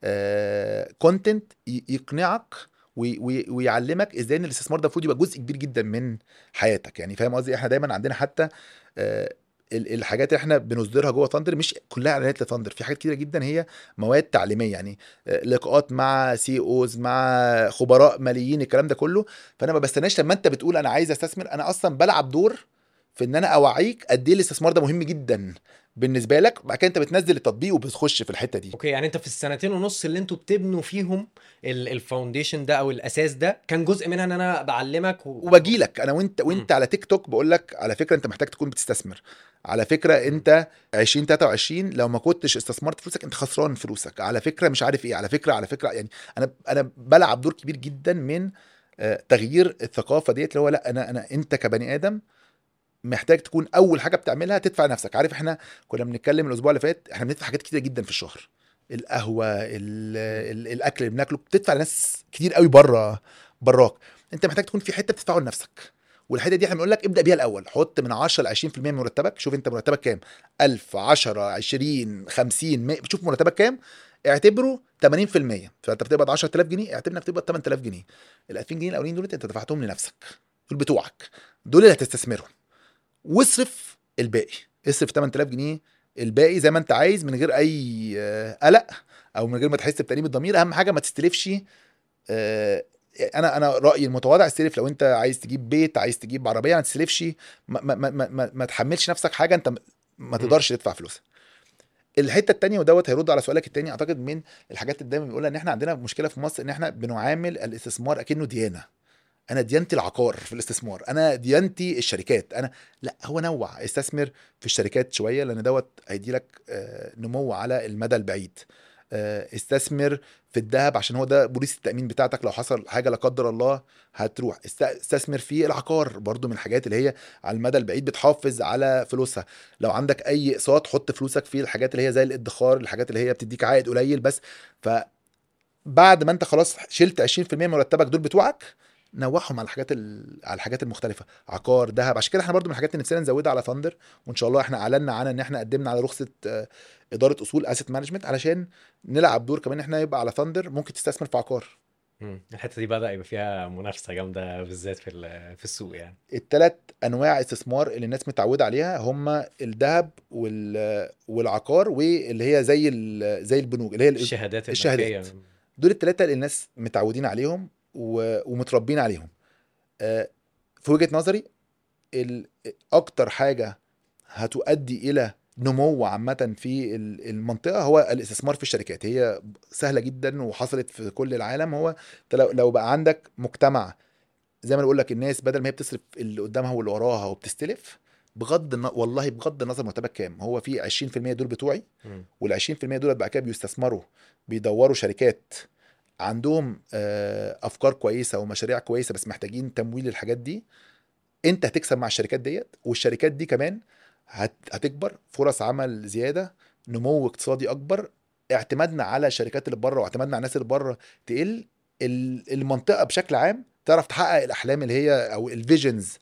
كونتنت يقنعك وي- وي- ويعلمك ازاي ان الاستثمار ده المفروض يبقى جزء كبير جدا من حياتك يعني فاهم قصدي احنا دايما عندنا حتى آه، ال- الحاجات اللي احنا بنصدرها جوه ثاندر مش كلها اعلانات لثاندر في حاجات كتيره جدا هي مواد تعليميه يعني آه، لقاءات مع سي اوز مع خبراء ماليين الكلام ده كله فانا ما بستناش لما انت بتقول انا عايز استثمر انا اصلا بلعب دور في ان انا اوعيك قد ايه الاستثمار ده مهم جدا بالنسبه لك بعد كده انت بتنزل التطبيق وبتخش في الحته دي اوكي يعني انت في السنتين ونص اللي انتوا بتبنوا فيهم ال- الفاونديشن ده او الاساس ده كان جزء منها ان انا بعلمك و... وبجي لك انا وانت وانت على تيك توك بقول لك على فكره انت محتاج تكون بتستثمر على فكره انت 2023 لو ما كنتش استثمرت فلوسك انت خسران فلوسك على فكره مش عارف ايه على فكره على فكره يعني انا انا بلعب دور كبير جدا من آه، تغيير الثقافه ديت اللي هو لا انا انا انت كبني ادم محتاج تكون اول حاجه بتعملها تدفع نفسك عارف احنا كنا بنتكلم الاسبوع اللي فات احنا بندفع حاجات كتيره جدا في الشهر القهوه ال ال الاكل اللي بناكله بتدفع لناس كتير قوي بره براك انت محتاج تكون في حته بتدفعه لنفسك والحته دي احنا بنقول لك ابدا بيها الاول حط من 10 ل 20% من مرتبك شوف انت مرتبك كام 1000 10 20 50 100 شوف مرتبك كام اعتبره 80% فانت بتقبض 10000 جنيه اعتبر انك بتقبض 8000 جنيه ال 2000 جنيه الاولين دول انت دفعتهم لنفسك دول بتوعك دول اللي هتستثمرهم واصرف الباقي اصرف 8000 جنيه الباقي زي ما انت عايز من غير اي آه، قلق او من غير ما تحس بتأنيب الضمير اهم حاجه ما تستلفش آه، انا انا رايي المتواضع استلف لو انت عايز تجيب بيت عايز تجيب عربيه ما تستلفش ما, ما, ما, ما, ما, ما تحملش نفسك حاجه انت م- ما تقدرش تدفع فلوسها الحته التانية ودوت هيرد على سؤالك التاني اعتقد من الحاجات اللي دايما بنقولها ان احنا عندنا مشكله في مصر ان احنا بنعامل الاستثمار اكنه ديانه انا ديانتي العقار في الاستثمار انا ديانتي الشركات انا لا هو نوع استثمر في الشركات شويه لان دوت هيدي لك نمو على المدى البعيد آه، استثمر في الذهب عشان هو ده بوليس التامين بتاعتك لو حصل حاجه لا قدر الله هتروح است- استثمر في العقار برضو من الحاجات اللي هي على المدى البعيد بتحافظ على فلوسها لو عندك اي اقساط حط فلوسك في الحاجات اللي هي زي الادخار الحاجات اللي هي بتديك عائد قليل بس ف بعد ما انت خلاص شلت 20% من مرتبك دول بتوعك نوعهم على الحاجات ال... على الحاجات المختلفه عقار ذهب عشان كده احنا برضو من الحاجات اللي نفسنا نزودها على ثاندر وان شاء الله احنا اعلنا عنها ان احنا قدمنا على رخصه آه، اداره اصول اسيت مانجمنت علشان نلعب دور كمان احنا يبقى على ثاندر ممكن تستثمر في عقار مم. الحته دي بدا يبقى فيها منافسه جامده بالذات في ال- في السوق يعني الثلاث انواع استثمار اللي الناس متعوده عليها هم الذهب وال... والعقار واللي هي زي ال... زي البنوك اللي هي ال- الشهادات الشهادات. البنكيه دول الثلاثه اللي الناس متعودين عليهم و... ومتربين عليهم آه، في وجهه نظري ال... اكتر حاجه هتؤدي الى نمو عامة في ال- المنطقة هو الاستثمار في الشركات هي سهلة جدا وحصلت في كل العالم هو انت لو لو بقى عندك مجتمع زي ما بقول لك الناس بدل ما هي بتصرف اللي قدامها واللي وراها وبتستلف بغض الن... والله بغض النظر مرتبك كام هو في 20% دول بتوعي مم. وال 20% دول بعد كده بيستثمروا بيدوروا شركات عندهم آه، افكار كويسه ومشاريع كويسه بس محتاجين تمويل الحاجات دي انت هتكسب مع الشركات ديت والشركات دي كمان هت- هتكبر فرص عمل زياده نمو اقتصادي اكبر اعتمادنا على الشركات اللي بره واعتمادنا على الناس اللي بره تقل ال- المنطقه بشكل عام تعرف تحقق الاحلام اللي هي او الفيجنز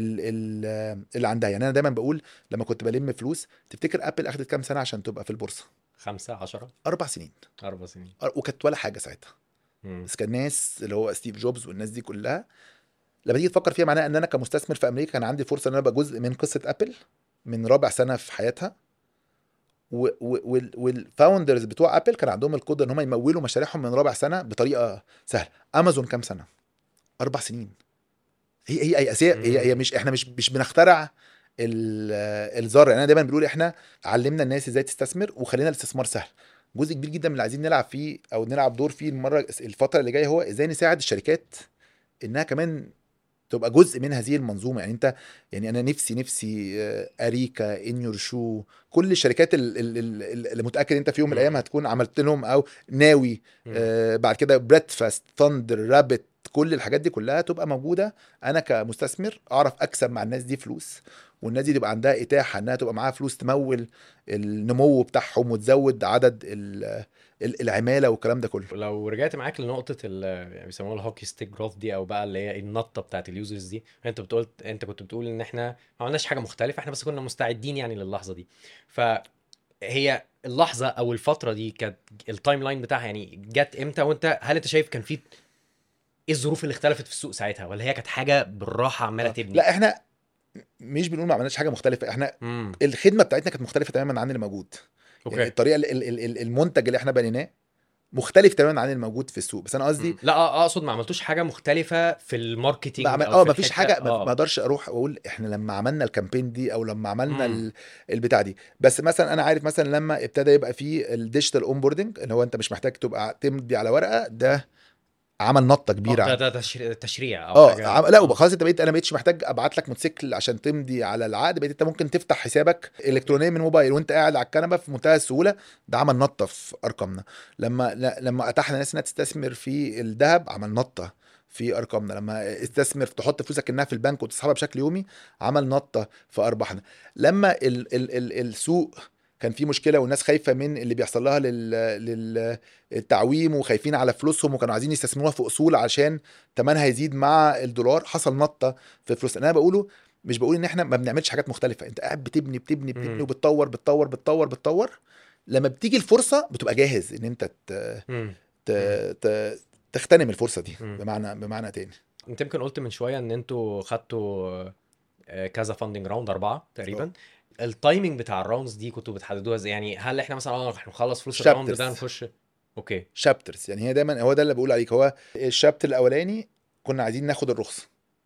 اللي عندها يعني انا دايما بقول لما كنت بلم فلوس تفتكر ابل اخدت كام سنه عشان تبقى في البورصه خمسة عشرة اربع سنين أربع سنين أر- وكانت ولا حاجه ساعتها مم. بس كان ناس اللي هو ستيف جوبز والناس دي كلها لما تيجي تفكر فيها معناها ان انا كمستثمر في امريكا كان عندي فرصه ان انا ابقى جزء من قصه ابل من رابع سنه في حياتها و- و- وال- والفاوندرز بتوع ابل كان عندهم القدره ان هم يمولوا مشاريعهم من رابع سنه بطريقه سهله امازون كام سنه اربع سنين هي هي هي هي, هي, هي مش احنا مش مش بنخترع ال- الذره يعني انا دايما بنقول احنا علمنا الناس ازاي تستثمر وخلينا الاستثمار سهل جزء كبير جدا من اللي عايزين نلعب فيه او نلعب دور فيه المره الفتره اللي جايه هو ازاي نساعد الشركات انها كمان تبقى جزء من هذه المنظومه يعني انت يعني انا نفسي نفسي آه، اريكا ان يور شو كل الشركات ال- ال- ال- اللي متاكد انت في يوم من الايام هتكون عملت لهم او ناوي مم. آه بعد كده بريدفاست ثاندر رابت كل الحاجات دي كلها تبقى موجوده انا كمستثمر اعرف اكسب مع الناس دي فلوس والناس دي تبقى عندها اتاحه انها تبقى معاها فلوس تمول النمو بتاعهم وتزود عدد ال- ال- العماله والكلام ده كله لو رجعت معاك لنقطة ال يعني بيسموها الهوكي ستيك جروث دي او بقى اللي هي النطة بتاعت اليوزرز دي انت بتقول انت كنت بتقول ان احنا ما عملناش حاجة مختلفة احنا بس كنا مستعدين يعني للحظة دي فهي اللحظة او الفترة دي كانت التايم لاين بتاعها يعني جت امتى وانت هل انت شايف كان في ايه الظروف اللي اختلفت في السوق ساعتها ولا هي كانت حاجة بالراحة عمالة تبني؟ لا احنا مش بنقول ما عملناش حاجه مختلفه احنا امم الخدمه بتاعتنا كانت مختلفه تماما عن اللي موجود يعني اوكي الطريقه ال- ال- ال- المنتج اللي احنا بنيناه مختلف تماما عن الموجود في السوق بس انا قصدي مم. لا آه، اقصد ما عملتوش حاجة مختلفة في الماركتينج ما عمل... أو اه في ما فيش الحتة- حاجه ما آه. ما اقدرش اروح واقول احنا لما عملنا الكامبين دي او لما عملنا مم. ال- البتاع دي بس مثلا انا عارف مثلا لما ابتدى يبقى في الديجيتال اونبوردنج اللي هو انت مش محتاج تبقى تمضي على ورقه ده عمل نطه كبيره آه، ده عن- ده تشريع, تشريع او اه حاجة عم- لا وبقى خلاص انت بقيت انا بقيتش محتاج ابعت لك موتوسيكل عشان تمضي على العقد بقيت انت ممكن تفتح حسابك الكترونيا من موبايل وانت قاعد على الكنبه في منتهى السهوله ده عمل نطه في ارقامنا لما لا- لما اتاحنا الناس انها تستثمر في الذهب عمل نطه في ارقامنا لما استثمر تحط فلوسك انها في البنك وتسحبها بشكل يومي عمل نطه في ارباحنا لما ال ال ال السوق كان في مشكله والناس خايفه من اللي بيحصل لها لل للتعويم وخايفين على فلوسهم وكانوا عايزين يستثمروها في اصول عشان ثمنها يزيد مع الدولار حصل نطه في فلوس انا بقوله مش بقول ان احنا ما بنعملش حاجات مختلفه انت قاعد بتبني بتبني بتبني مم. وبتطور بتطور بتطور بتطور لما بتيجي الفرصه بتبقى جاهز ان انت ت... مم. ت... ت... تغتنم الفرصه دي مم. بمعنى بمعنى تاني انت يمكن قلت من شويه ان انتوا خدتوا آه، كذا فاندنج راوند اربعه تقريبا التايمنج بتاع الراوندز دي كنتوا بتحددوها ازاي يعني هل احنا مثلا اه احنا نخلص فلوس الراوند ده Chapters. نخش اوكي شابترز يعني هي دايما هو ده اللي بقول عليك هو الشابتر الاولاني كنا عايزين ناخد الرخصه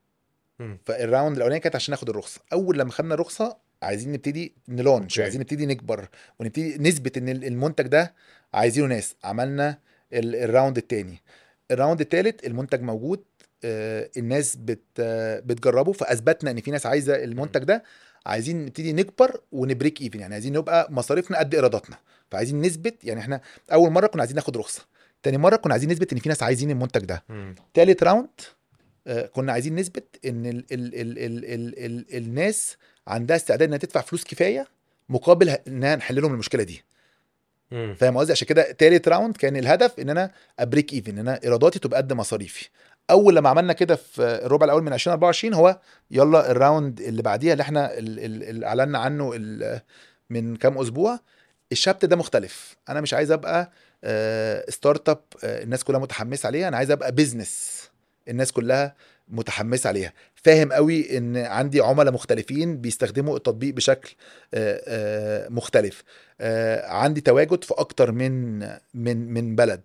مم. فالراوند الاولاني كانت عشان ناخد الرخصه اول لما خدنا الرخصه عايزين نبتدي نلونش أوكي. عايزين نبتدي نكبر ونبتدي نثبت ان المنتج ده عايزينه ناس عملنا ال- الراوند الثاني الراوند الثالث المنتج موجود آه، الناس بت آه، بتجربه فاثبتنا ان في ناس عايزه المنتج ده عايزين نبتدي نكبر ونبريك ايفن يعني عايزين نبقى مصاريفنا قد ايراداتنا فعايزين نثبت يعني احنا اول مره كنا عايزين ناخد رخصه تاني مره كنا عايزين نثبت ان في ناس عايزين المنتج ده مم. تالت راوند آه، كنا عايزين نثبت ان ال ال ال ال ال ال الناس عندها استعداد انها تدفع فلوس كفايه مقابل ه- انها نحل لهم المشكله دي مم. فاهم قصدي عشان كده تالت راوند كان الهدف ان انا ابريك ايفن ان انا ايراداتي تبقى قد مصاريفي اول لما عملنا كده في الربع الاول من 2024 هو يلا الراوند اللي بعديها اللي احنا ال- ال- اللي اعلنا عنه ال- من كام اسبوع الشابتر ده مختلف انا مش عايز ابقى آه، ستارت اب آه، الناس كلها متحمسه عليها انا عايز ابقى بيزنس الناس كلها متحمسه عليها فاهم قوي ان عندي عملاء مختلفين بيستخدموا التطبيق بشكل آه، آه، مختلف آه، عندي تواجد في اكتر من من من بلد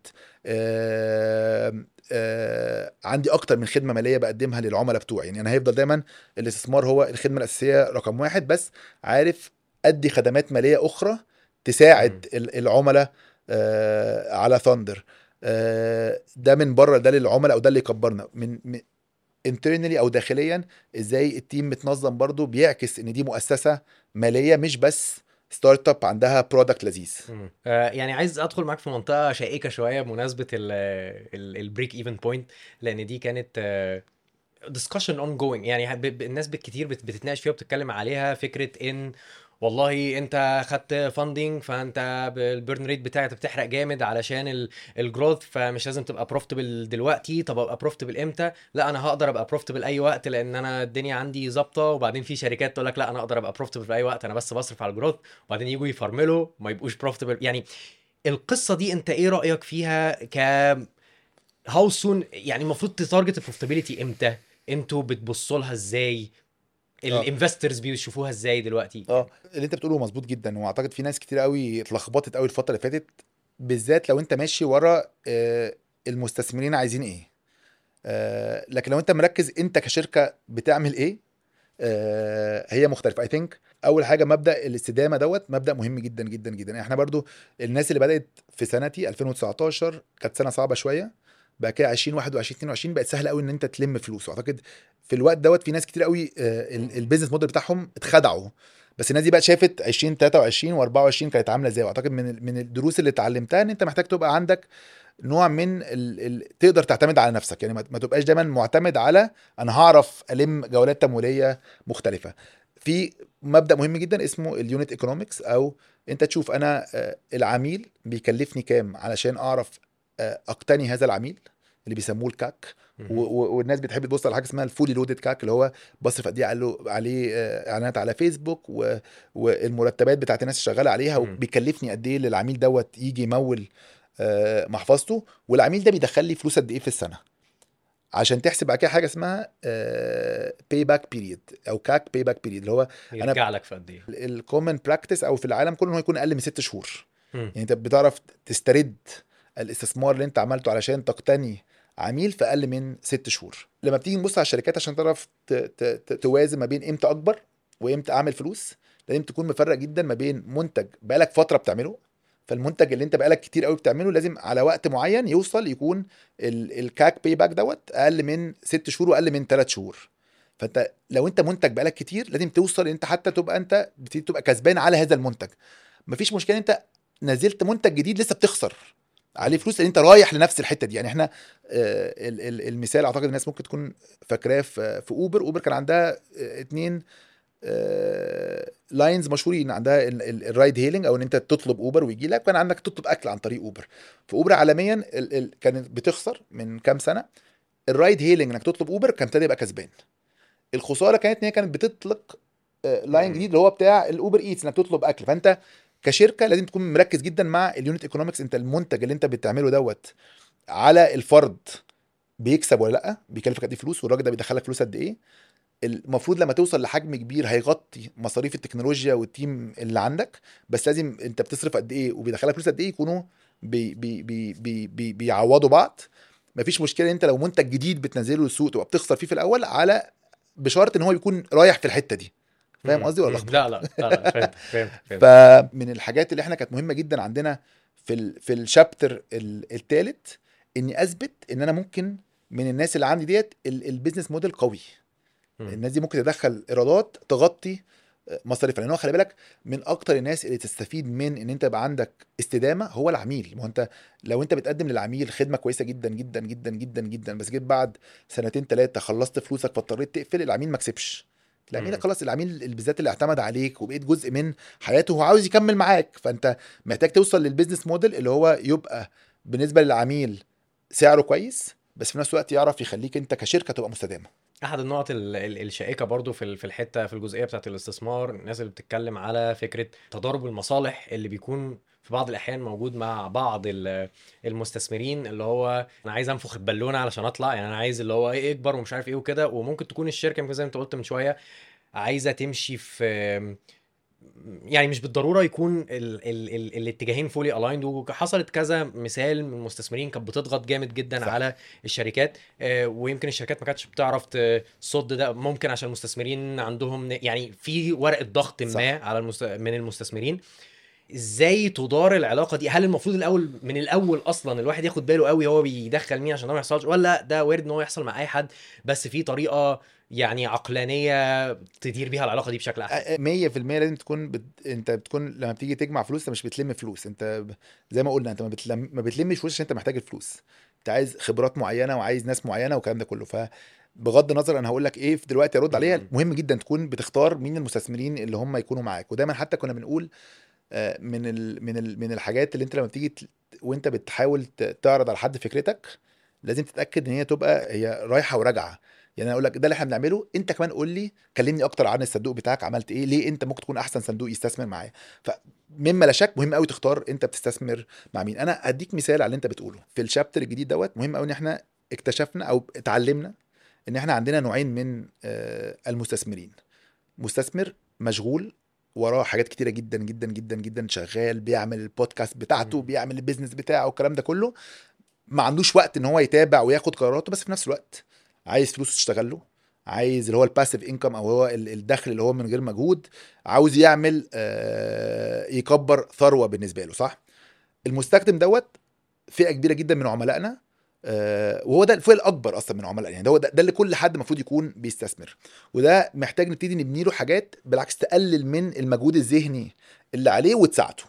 آه، آه، عندي اكتر من خدمه ماليه بقدمها للعملاء بتوعي يعني انا هيفضل دايما الاستثمار هو الخدمه الاساسيه رقم واحد بس عارف ادي خدمات ماليه اخرى تساعد ال- العملاء آه، على ثاندر ده من بره ده للعملاء او ده اللي يكبرنا من من- internally او داخليا ازاي التيم متنظم برضو بيعكس ان دي مؤسسه ماليه مش بس ستارت اب عندها برودكت لذيذ مم. آه، يعني عايز ادخل معاك في منطقه شائكه شويه بمناسبه البريك ايفن بوينت لان دي كانت ديسكشن اون جوينج يعني ب- ب- الناس كتير بت- بتتناقش فيها وبتتكلم عليها فكره ان والله انت خدت فاندنج فانت البيرن ريت بتاعك بتحرق جامد علشان الجروث فمش لازم تبقى بروفيتبل دلوقتي طب ابقى بروفيتبل امتى لا انا هقدر ابقى بروفيتبل اي وقت لان انا الدنيا عندي ظابطه وبعدين في شركات تقول لك لا انا اقدر ابقى بروفيتبل في اي وقت انا بس بصرف على الجروث وبعدين يجوا يفرملوا ما يبقوش بروفيتبل يعني القصه دي انت ايه رايك فيها ك هاو سون يعني المفروض تتارجت البروفيتابيلتي امتى انتوا بتبصوا لها ازاي الانفسترز بيشوفوها ازاي دلوقتي اه اللي انت بتقوله مظبوط جدا واعتقد في ناس كتير قوي اتلخبطت قوي الفتره اللي فاتت بالذات لو انت ماشي ورا آه، المستثمرين عايزين ايه آه، لكن لو انت مركز انت كشركه بتعمل ايه آه، هي مختلفه اي ثينك اول حاجه مبدا الاستدامه دوت مبدا مهم جدا جدا جدا احنا برضو الناس اللي بدات في سنتي 2019 كانت سنه صعبه شويه بقى كده 20 21 22 بقت سهله قوي ان انت تلم فلوس واعتقد في الوقت دوت في ناس كتير قوي آه، ال- البيزنس موديل بتاعهم اتخدعوا بس الناس دي بقى شافت 20 23 و24 كانت عامله ازاي واعتقد من ال- من الدروس اللي اتعلمتها ان انت محتاج تبقى عندك نوع من ال... ال... تقدر تعتمد على نفسك يعني ما ما تبقاش دايما معتمد على انا هعرف الم جولات تمويليه مختلفه في مبدا مهم جدا اسمه اليونت ايكونومكس او انت تشوف انا آه، العميل بيكلفني كام علشان اعرف آه، اقتني هذا العميل اللي بيسموه الكاك و- و- والناس بتحب تبص على حاجه اسمها الفولي لودد كاك اللي هو بصرف قد ايه عليه عليه آه، اعلانات على فيسبوك و... والمرتبات بتاعت الناس اللي شغاله عليها مم. وبيكلفني قد ايه للعميل دوت يجي يمول آه، محفظته والعميل ده بيدخل لي فلوس قد ايه في السنه عشان تحسب بعد كده حاجه اسمها باي باك بيريد او كاك باي باك بيريد اللي هو يرجع لك في قد ايه الكومن براكتس او في العالم كله ان هو يكون اقل من ست شهور مم. يعني انت بتعرف تسترد الاستثمار اللي انت عملته علشان تقتني عميل في اقل من ست شهور لما بتيجي نبص على الشركات عشان تعرف ت- ت- ت- توازن ما بين امتى اكبر وامتى اعمل فلوس لازم تكون مفرق جدا ما بين منتج بقالك فتره بتعمله فالمنتج اللي انت بقالك كتير قوي بتعمله لازم على وقت معين يوصل يكون ال- الكاك باي باك دوت اقل من ست شهور واقل من ثلاث شهور فانت لو انت منتج بقالك كتير لازم توصل انت حتى تبقى انت بتبتدي تبقى كسبان على هذا المنتج مفيش مشكله انت نزلت منتج جديد لسه بتخسر عليه فلوس لان انت رايح لنفس الحته دي يعني احنا آه، ال- ال- المثال اعتقد الناس ممكن تكون فاكراه في في اوبر اوبر كان عندها آه، اتنين لاينز مشهورين عندها ال- ال- الرايد هيلينج او ان انت تطلب اوبر ويجي لك وكان عندك تطلب اكل عن طريق اوبر في اوبر عالميا ال- ال- كانت بتخسر من كام سنه الرايد هيلينج انك تطلب اوبر كان ابتدى يبقى كسبان الخساره كانت ان هي كانت بتطلق آه، لاين مم. جديد اللي هو بتاع الاوبر ايتس انك تطلب اكل فانت كشركه لازم تكون مركز جدا مع اليونت ايكونومكس انت المنتج اللي انت بتعمله دوت على الفرد بيكسب ولا لا بيكلفك قد ايه فلوس والراجل ده بيدخلك فلوس قد ايه المفروض لما توصل لحجم كبير هيغطي مصاريف التكنولوجيا والتيم اللي عندك بس لازم انت بتصرف قد ايه وبيدخلك فلوس قد ايه يكونوا بي بي بي بي بي بيعوضوا بعض مفيش مشكله انت لو منتج جديد بتنزله للسوق تبقى بتخسر فيه في الاول على بشرط ان هو يكون رايح في الحته دي فاهم مم. قصدي ولا مم. لخبطة؟ لا لا لا لا فهمت فهمت فهمت فمن الحاجات اللي احنا كانت مهمه جدا عندنا في ال في الشابتر الثالث اني اثبت ان انا ممكن من الناس اللي عندي ديت ال- البيزنس موديل قوي مم. الناس دي ممكن تدخل ايرادات تغطي مصاريفها لان هو خلي بالك من اكتر الناس اللي تستفيد من ان انت يبقى عندك استدامه هو العميل ما هو انت لو انت بتقدم للعميل خدمه كويسه جدا جدا جدا جدا جدا بس جيت بعد سنتين ثلاثه خلصت فلوسك فاضطريت تقفل العميل ما كسبش العميل مم. خلاص العميل اللي بالذات اللي اعتمد عليك وبقيت جزء من حياته هو عاوز يكمل معاك فانت محتاج توصل للبيزنس موديل اللي هو يبقى بالنسبه للعميل سعره كويس بس في نفس الوقت يعرف يخليك انت كشركه تبقى مستدامه احد النقط ال- ال- الشائكه برضو في ال- في الحته في الجزئيه بتاعت الاستثمار الناس اللي بتتكلم على فكره تضارب المصالح اللي بيكون في بعض الاحيان موجود مع بعض ال- المستثمرين اللي هو انا عايز انفخ البالونه علشان اطلع يعني انا عايز اللي هو ايه اكبر ومش عارف ايه وكده وممكن تكون الشركه يمكن زي ما انت قلت من شويه عايزه تمشي في يعني مش بالضروره يكون ال ال ال الاتجاهين فولي الايند وحصلت كذا مثال من مستثمرين كانت بتضغط جامد جدا صح. صح. على الشركات آه، ويمكن الشركات ما كانتش بتعرف تصد ده ممكن عشان المستثمرين عندهم ن- يعني في ورقه ضغط صح. ما على المست... من المستثمرين ازاي تدار العلاقه دي هل المفروض الاول من الاول اصلا الواحد ياخد باله قوي هو بيدخل مين عشان ده ما يحصلش ولا ده وارد ان هو يحصل مع اي حد بس في طريقه يعني عقلانيه تدير بيها العلاقه دي بشكل احسن 100% لازم تكون بت... انت بتكون لما بتيجي تجمع فلوس انت مش بتلم فلوس انت ب... زي ما قلنا انت ما, بتلم... ما بتلمش فلوس عشان انت محتاج الفلوس انت عايز خبرات معينه وعايز ناس معينه والكلام ده كله ف بغض النظر انا هقول لك ايه في دلوقتي ارد عليها مم. مهم جدا تكون بتختار مين المستثمرين اللي هم يكونوا معاك ودايما حتى كنا بنقول آه، من ال... من ال... من الحاجات اللي انت لما بتيجي ت- وانت بتحاول ت- تعرض على حد فكرتك لازم تتاكد ان هي تبقى هي رايحه وراجعه يعني انا اقول لك ده اللي احنا بنعمله انت كمان قول لي كلمني اكتر عن الصندوق بتاعك عملت ايه ليه انت ممكن تكون احسن صندوق يستثمر معايا فمما لا شك مهم قوي تختار انت بتستثمر مع مين انا اديك مثال على اللي انت بتقوله في الشابتر الجديد دوت مهم قوي ان احنا اكتشفنا او اتعلمنا ان احنا عندنا نوعين من آه، المستثمرين مستثمر مشغول وراه حاجات كتيره جدا جدا جدا جدا شغال بيعمل البودكاست بتاعته مم. بيعمل البيزنس بتاعه والكلام ده كله ما عندوش وقت ان هو يتابع وياخد قراراته بس في نفس الوقت عايز فلوس تشتغل له عايز اللي هو الباسيف انكم او هو ال- الدخل اللي هو من غير مجهود عاوز يعمل آه، يكبر ثروه بالنسبه له صح المستخدم دوت فئه كبيره جدا من عملائنا آه، وهو ده الفئه الاكبر اصلا من عملائنا يعني ده هو ده, ده اللي كل حد المفروض يكون بيستثمر وده محتاج نبتدي نبني له حاجات بالعكس تقلل من المجهود الذهني اللي عليه وتساعده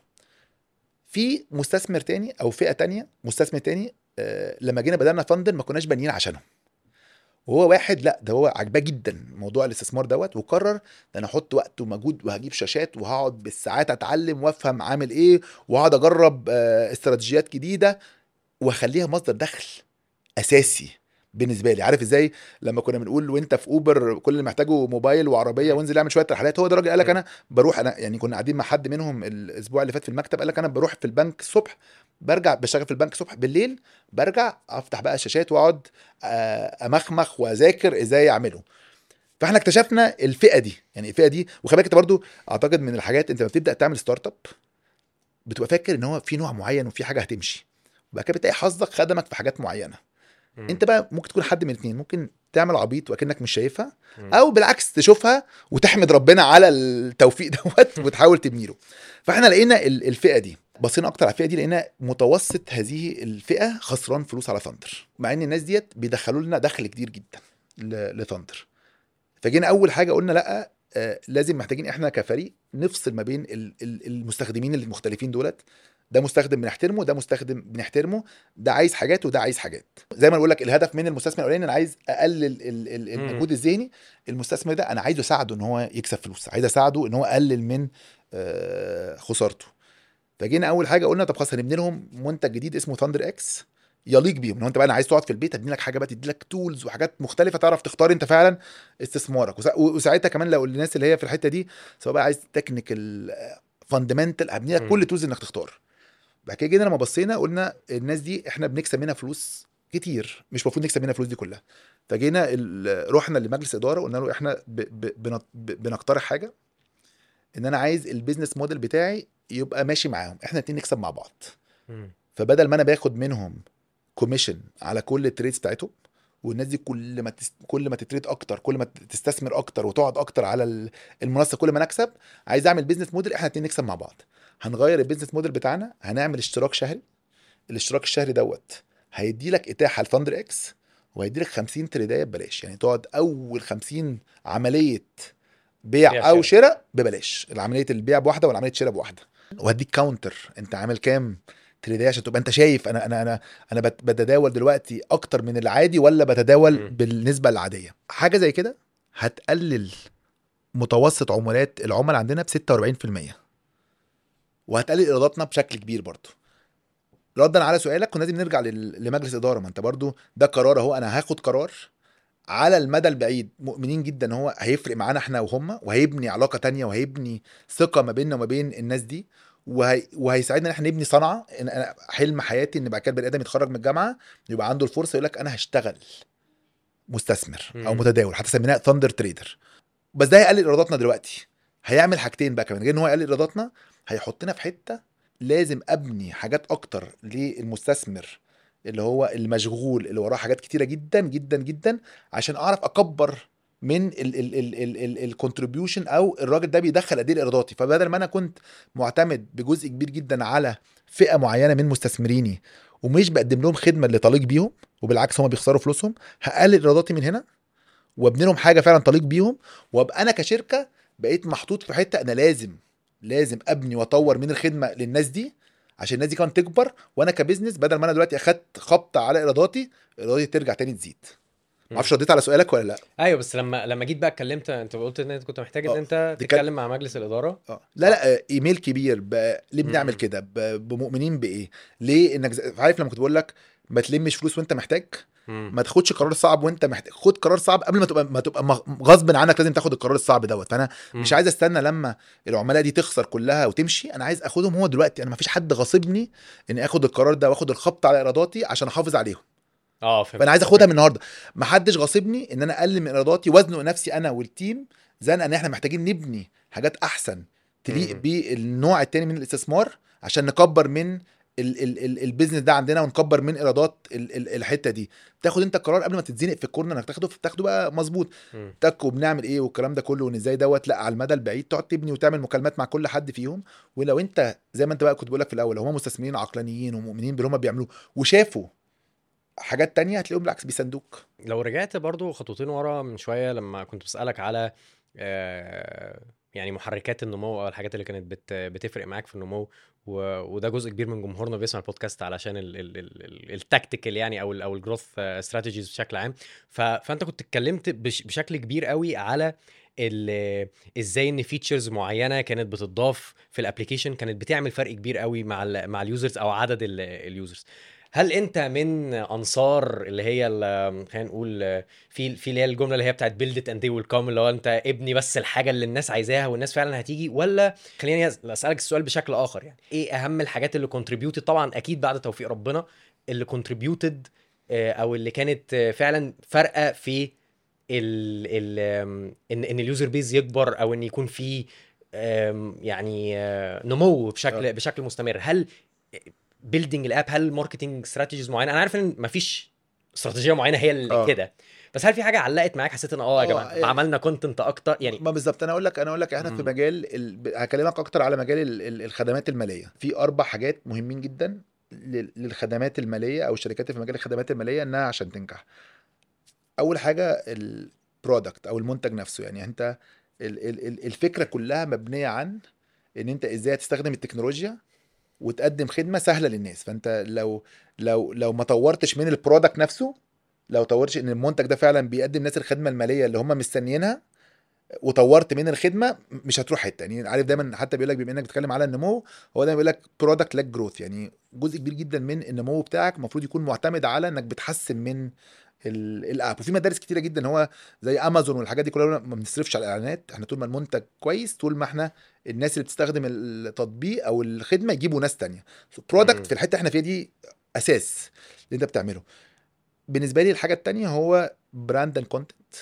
في مستثمر تاني او فئه تانية مستثمر تاني آه، لما جينا بدانا فندن ما كناش بانيين عشانهم وهو واحد لا ده هو عجباه جدا موضوع الاستثمار دوت وقرر ده انا احط وقت ومجهود وهجيب شاشات وهقعد بالساعات اتعلم وافهم عامل ايه وهقعد اجرب آه، استراتيجيات جديده واخليها مصدر دخل اساسي بالنسبه لي عارف ازاي لما كنا بنقول وانت في اوبر كل اللي محتاجه موبايل وعربيه وانزل اعمل شويه رحلات هو ده الراجل قال لك انا بروح انا يعني كنا قاعدين مع حد منهم الاسبوع اللي فات في المكتب قال لك انا بروح في البنك الصبح برجع بشتغل في البنك الصبح بالليل برجع افتح بقى الشاشات واقعد آه، امخمخ واذاكر ازاي اعمله فاحنا اكتشفنا الفئه دي يعني الفئه دي وخلي بالك انت برضو اعتقد من الحاجات انت لما بتبدا تعمل ستارت اب بتبقى فاكر ان هو في نوع معين وفي حاجه هتمشي وبعد كده بتلاقي حظك خدمك في حاجات معينه مم. انت بقى ممكن تكون حد من الاثنين ممكن تعمل عبيط وكانك مش شايفها مم. او بالعكس تشوفها وتحمد ربنا على التوفيق دوت وتحاول تبني له فاحنا لقينا ال- الفئه دي بصينا اكتر على الفئه دي لقينا متوسط هذه الفئه خسران فلوس على ثاندر مع ان الناس ديت بيدخلوا لنا دخل كتير جدا ل- لثاندر فجينا اول حاجه قلنا لا آه، لازم محتاجين احنا كفريق نفصل ما بين ال- ال- المستخدمين المختلفين دولت ده مستخدم بنحترمه ده مستخدم بنحترمه ده عايز حاجات وده عايز حاجات زي ما بقول لك الهدف من المستثمر الاولاني انا عايز اقلل ال- ال- المجهود الذهني المستثمر ده انا عايزه اساعده ان هو يكسب فلوس عايز اساعده ان هو يقلل من آه، خسارته فجينا اول حاجه قلنا طب خلاص هنبني لهم منتج جديد اسمه ثاندر اكس يليق بيهم لو انت بقى انا عايز تقعد في البيت ابني لك حاجه بقى تدي لك تولز وحاجات مختلفه تعرف تختار انت فعلا استثمارك وسا- وساعتها كمان لو الناس اللي هي في الحته دي سواء بقى عايز تكنيكال فاندمنتال هبني لك مم. كل التولز انك تختار بعد كده جينا لما بصينا قلنا الناس دي احنا بنكسب منها فلوس كتير مش المفروض نكسب منها الفلوس دي كلها فجينا ال- رحنا لمجلس اداره قلنا له احنا ب ب بنط- ب بنقترح حاجه ان انا عايز البيزنس موديل بتاعي يبقى ماشي معاهم احنا الاتنين نكسب مع بعض مم. فبدل ما انا باخد منهم كوميشن على كل التريدز بتاعتهم والناس دي كل ما تس... كل ما تتريد اكتر كل ما تستثمر اكتر وتقعد اكتر على ال- المنصه كل ما نكسب عايز اعمل بيزنس موديل احنا الاتنين نكسب مع بعض هنغير البيزنس موديل بتاعنا هنعمل اشتراك شهري الاشتراك الشهري دوت هيدي لك اتاحه لثاندر اكس وهيدي لك 50 تريدايه ببلاش يعني تقعد اول 50 عمليه بيع بيع او شراء. شراء ببلاش عمليه البيع بواحده والعمليه الشراء بواحده وهديك كاونتر انت عامل كام تريدايه عشان تبقى انت شايف انا انا انا انا بت- بتداول دلوقتي اكتر من العادي ولا بتداول مم. بالنسبه العاديه حاجه زي كده هتقلل متوسط عمولات العملاء عندنا ب 46% وهتقلل ايراداتنا بشكل كبير برضه ردا على سؤالك كنا لازم نرجع لل- لمجلس اداره ما انت برضو ده قرار اهو انا هاخد قرار على المدى البعيد مؤمنين جدا ان هو هيفرق معانا احنا وهم وهيبني علاقه تانية وهيبني ثقه ما بيننا وما بين الناس دي وهي... وهيساعدنا ان احنا نبني صنعه ان انا حلم حياتي ان بعد كده البني ادم يتخرج من الجامعه يبقى عنده الفرصه يقول لك انا هشتغل مستثمر او مم. متداول حتى سميناه ثاندر تريدر بس ده هيقلل ايراداتنا دلوقتي هيعمل حاجتين بقى كمان غير ان هو يقلل ايراداتنا هيحطنا في حته لازم ابني حاجات اكتر للمستثمر اللي هو المشغول اللي وراه حاجات كتيره جدا جدا جدا عشان اعرف اكبر من الكونتريبيوشن او الراجل ده بيدخل قد ايه لايراداتي فبدل ما انا كنت معتمد بجزء كبير جدا على فئه معينه من مستثمريني ومش بقدم لهم خدمه اللي طليق بيهم وبالعكس هم بيخسروا فلوسهم هقلل ايراداتي من هنا وابني لهم حاجه فعلا طليق بيهم وابقى انا كشركه بقيت محطوط في حته انا لازم لازم ابني واطور من الخدمه للناس دي عشان الناس دي كمان تكبر وانا كبزنس بدل ما انا دلوقتي اخدت خبطه على ايراداتي ايراداتي ترجع تاني تزيد معرفش رديت على سؤالك ولا لا ايوه بس لما لما جيت بقى اتكلمت انت قلت ان انت كنت محتاج ان آه، انت دي كانت- تتكلم مع مجلس الاداره اه لا لا آه، ايميل كبير ب... ليه بنعمل مم. كده ب... بمؤمنين بايه ليه انك ز- عارف لما كنت بقول لك ما تلمش فلوس وانت محتاج مم. ما تاخدش قرار صعب وانت محتاج خد قرار صعب قبل ما تبقى ما تبقى مغ- غصب عنك لازم تاخد القرار الصعب دوت فانا مش مم. عايز استنى لما العملاء دي تخسر كلها وتمشي انا عايز اخدهم هو دلوقتي انا ما فيش حد غاصبني اني اخد القرار ده واخد الخبط على ايراداتي عشان احافظ عليهم اه فهمت فانا عايز اخدها من النهارده ما حدش غاصبني ان انا اقلل من ايراداتي وازنق نفسي انا والتيم زنقه ان احنا محتاجين نبني حاجات احسن تليق مم. بالنوع التاني من الاستثمار عشان نكبر من ال ال ال البيزنس ده عندنا ونكبر من ايرادات ال ال الحته دي تاخد انت القرار قبل ما تتزنق في الكورنر انك تاخده تاخده بقى مظبوط مم. تك وبنعمل ايه والكلام ده كله وان ازاي دوت لا على المدى البعيد تقعد تبني وتعمل مكالمات مع كل حد فيهم ولو انت زي ما انت بقى كنت بقول لك في الاول لو هم مستثمرين عقلانيين ومؤمنين باللي هم بيعملوه وشافوا حاجات تانية هتلاقيهم بالعكس بيساندوك لو رجعت برضو خطوتين ورا من شويه لما كنت بسالك على آه، يعني محركات النمو او الحاجات اللي كانت بت بتفرق معاك في النمو و... وده جزء كبير من جمهورنا بيسمع البودكاست علشان ال... ال... ال... ال- التكتيكال يعني او ال... او الجروث استراتيجيز بشكل عام ف... فانت كنت اتكلمت بش... بشكل كبير قوي على ال... ازاي ان فيتشرز معينه كانت بتضاف في الابلكيشن كانت بتعمل فرق كبير قوي مع ال... مع اليوزرز او عدد اليوزرز هل انت من انصار اللي هي ال- خلينا نقول في في اللي هي الجمله اللي هي بتاعت بيلد ات اند ويل كام اللي هو انت ابني بس الحاجه اللي الناس عايزاها والناس فعلا هتيجي ولا خليني أس- اسالك السؤال بشكل اخر يعني ايه اهم الحاجات اللي كونتريبيوتد طبعا اكيد بعد توفيق ربنا اللي كونتريبيوتد او اللي كانت آه، فعلا فارقه في ال ال آم، ان ان اليوزر بيز يكبر او ان يكون في آم، يعني آه، نمو بشكل آه. بشكل مستمر هل بيلدينج الاب هل ماركتنج استراتيجيز معينه انا عارف ان مفيش استراتيجيه معينه هي اللي آه. كده بس هل في حاجه علقت معاك حسيت ان اه يا آه، جماعه يعني- عملنا كونتنت اكتر يعني ما بالظبط انا اقول لك انا اقول لك احنا في مم. مجال ال... ب- هكلمك اكتر على مجال ال... ال- الخدمات الماليه في اربع حاجات مهمين جدا لل- للخدمات الماليه او الشركات اللي في مجال الخدمات الماليه انها عشان تنجح اول حاجه البرودكت او المنتج نفسه يعني انت ال... ال... ال- الفكره كلها مبنيه عن ان انت ازاي تستخدم التكنولوجيا وتقدم خدمه سهله للناس فانت لو لو لو ما طورتش من البرودكت نفسه لو طورتش ان المنتج ده فعلا بيقدم الناس الخدمه الماليه اللي هم مستنيينها وطورت من الخدمه مش هتروح حته يعني عارف دايما حتى بيقول لك بما انك بتتكلم على النمو هو دايما بيقول لك برودكت لاك جروث يعني جزء كبير جدا من النمو بتاعك المفروض يكون معتمد على انك بتحسن من ال- الاب وفي مدارس كتيره جدا هو زي امازون والحاجات دي كلها ما بنصرفش على الاعلانات احنا طول ما المنتج كويس طول ما احنا الناس اللي بتستخدم التطبيق او الخدمه يجيبوا ناس تانية مم. برودكت في الحته احنا فيها دي اساس اللي انت بتعمله بالنسبه لي الحاجه التانية هو براند اند كونتنت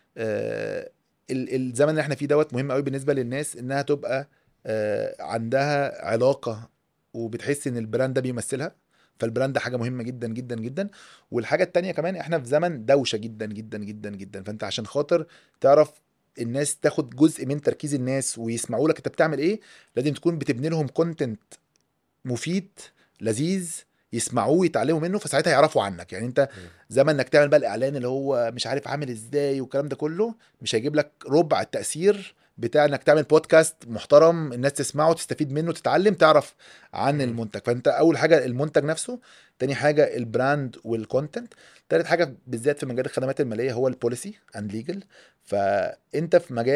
الزمن اللي احنا فيه دوت مهم قوي بالنسبه للناس انها تبقى آه، عندها علاقه وبتحس ان البراند ده بيمثلها فالبراند ده حاجه مهمه جدا جدا جدا والحاجه التانية كمان احنا في زمن دوشه جدا جدا جدا جدا فانت عشان خاطر تعرف الناس تاخد جزء من تركيز الناس ويسمعوا لك انت بتعمل ايه لازم تكون بتبني لهم كونتنت مفيد لذيذ يسمعوه ويتعلموا منه فساعتها يعرفوا عنك يعني انت زي ما انك تعمل بقى الاعلان اللي هو مش عارف عامل ازاي والكلام ده كله مش هيجيب لك ربع التاثير بتاع انك تعمل بودكاست محترم الناس تسمعه تستفيد منه تتعلم تعرف عن مم. المنتج فانت اول حاجه المنتج نفسه تاني حاجه البراند والكونتنت تالت حاجه بالذات في مجال الخدمات الماليه هو البوليسي اند ليجل فانت في مجال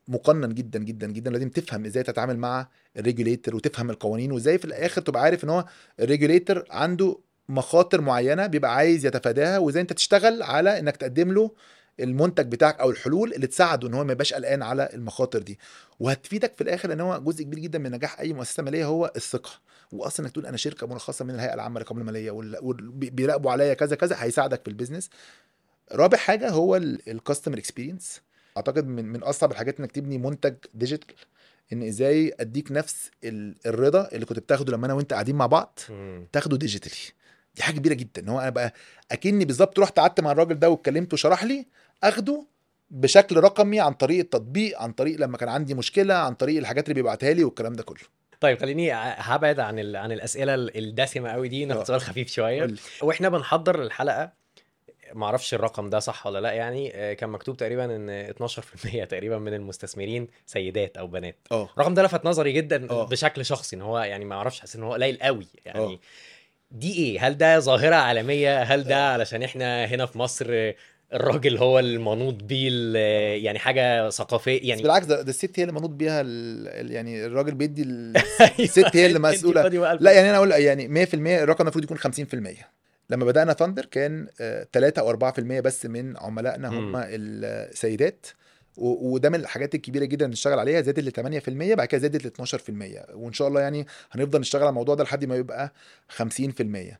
مقنن جدا جدا جدا لازم تفهم ازاي تتعامل مع الريجوليتر وتفهم القوانين وازاي في الاخر تبقى عارف ان هو الريجوليتر عنده مخاطر معينه بيبقى عايز يتفاداها وازاي انت تشتغل على انك تقدم له المنتج بتاعك او الحلول اللي تساعده ان هو ما يبقاش قلقان على المخاطر دي وهتفيدك في الاخر ان هو جزء كبير جدا من نجاح اي مؤسسه ماليه هو الثقه واصلا انك تقول انا شركه مرخصه من الهيئه العامه للرقابه الماليه وبيراقبوا عليا كذا كذا هيساعدك في البيزنس رابع حاجه هو الكاستمر اكسبيرينس اعتقد من من اصعب الحاجات انك تبني منتج ديجيتال ان ازاي اديك نفس ال- الرضا اللي كنت بتاخده لما انا وانت قاعدين مع بعض مم. تاخده ديجيتالي دي حاجه كبيره جدا ان هو انا بقى اكني بالظبط رحت قعدت مع الراجل ده واتكلمت وشرح لي اخده بشكل رقمي عن طريق التطبيق عن طريق لما كان عندي مشكله عن طريق الحاجات اللي بيبعتها لي والكلام ده كله طيب خليني هبعد عن ال... عن الاسئله الدسمه قوي دي ناخد آه. سؤال خفيف شويه قول لي. واحنا بنحضر الحلقه ما اعرفش الرقم ده صح ولا لا يعني آه، كان مكتوب تقريبا ان 12% تقريبا من المستثمرين سيدات او بنات اه الرقم ده لفت نظري جدا آه. بشكل شخصي ان هو يعني ما اعرفش حاسس ان هو قليل قوي يعني آه. دي ايه هل ده ظاهره عالميه هل ده علشان احنا هنا في مصر آه، الراجل هو المنوط بيه ال- يعني حاجه ثقافيه بس يعني بالعكس ده, ده الست هي اللي منوط بيها ال... ال- يعني الراجل بيدي ال... الست هي اللي أنت مسؤوله فاضي وقلب. لا يعني انا اقول يعني 100% الرقم المفروض يكون 50% لما بدانا ثاندر كان 3 او 4% بس من عملائنا هم مم. السيدات و- وده من الحاجات الكبيره جدا اللي نشتغل عليها زادت ل 8% بعد كده زادت ل 12% وان شاء الله يعني هنفضل نشتغل على الموضوع ده لحد ما يبقى 50%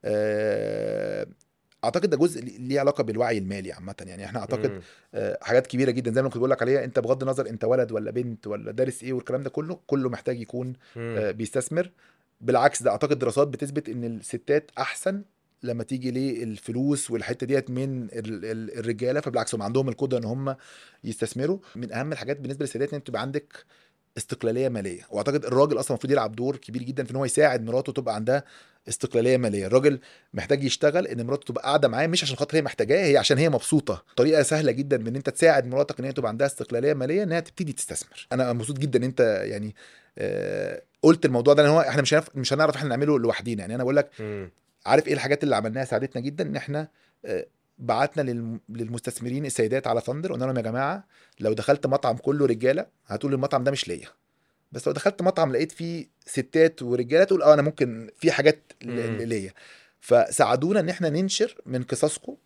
آه، اعتقد ده جزء ليه علاقه بالوعي المالي عامه يعني احنا اعتقد مم. آه، حاجات كبيره جدا زي ما كنت بقول لك عليها انت بغض النظر انت ولد ولا بنت ولا دارس ايه والكلام ده كله كله محتاج يكون مم. آه، بيستثمر بالعكس ده اعتقد دراسات بتثبت ان الستات احسن لما تيجي للفلوس والحته ديت من ال- ال- الرجاله فبالعكس هم عندهم القدره ان هم يستثمروا من اهم الحاجات بالنسبه للسيدات ان انت تبقى عندك استقلاليه ماليه واعتقد الراجل اصلا المفروض يلعب دور كبير جدا في ان هو يساعد مراته تبقى عندها استقلاليه ماليه الراجل محتاج يشتغل ان مراته تبقى قاعده معاه مش عشان خاطر هي محتاجاه هي عشان هي مبسوطه طريقه سهله جدا من ان انت تساعد مراتك ان هي تبقى عندها استقلاليه ماليه انها تبتدي تستثمر انا مبسوط جدا ان انت يعني آه، قلت الموضوع ده ان هو احنا مش هنعرف مش هنعرف احنا نعمله لوحدينا يعني انا بقول لك مم. عارف ايه الحاجات اللي عملناها ساعدتنا جدا ان احنا آه، بعتنا للم- للمستثمرين السيدات على ثاندر قلنا لهم يا جماعه لو دخلت مطعم كله رجاله هتقول المطعم ده مش ليا بس لو دخلت مطعم لقيت فيه ستات ورجاله تقول اه انا ممكن في حاجات ل- مم. ل- ليا فساعدونا ان احنا ننشر من قصصكم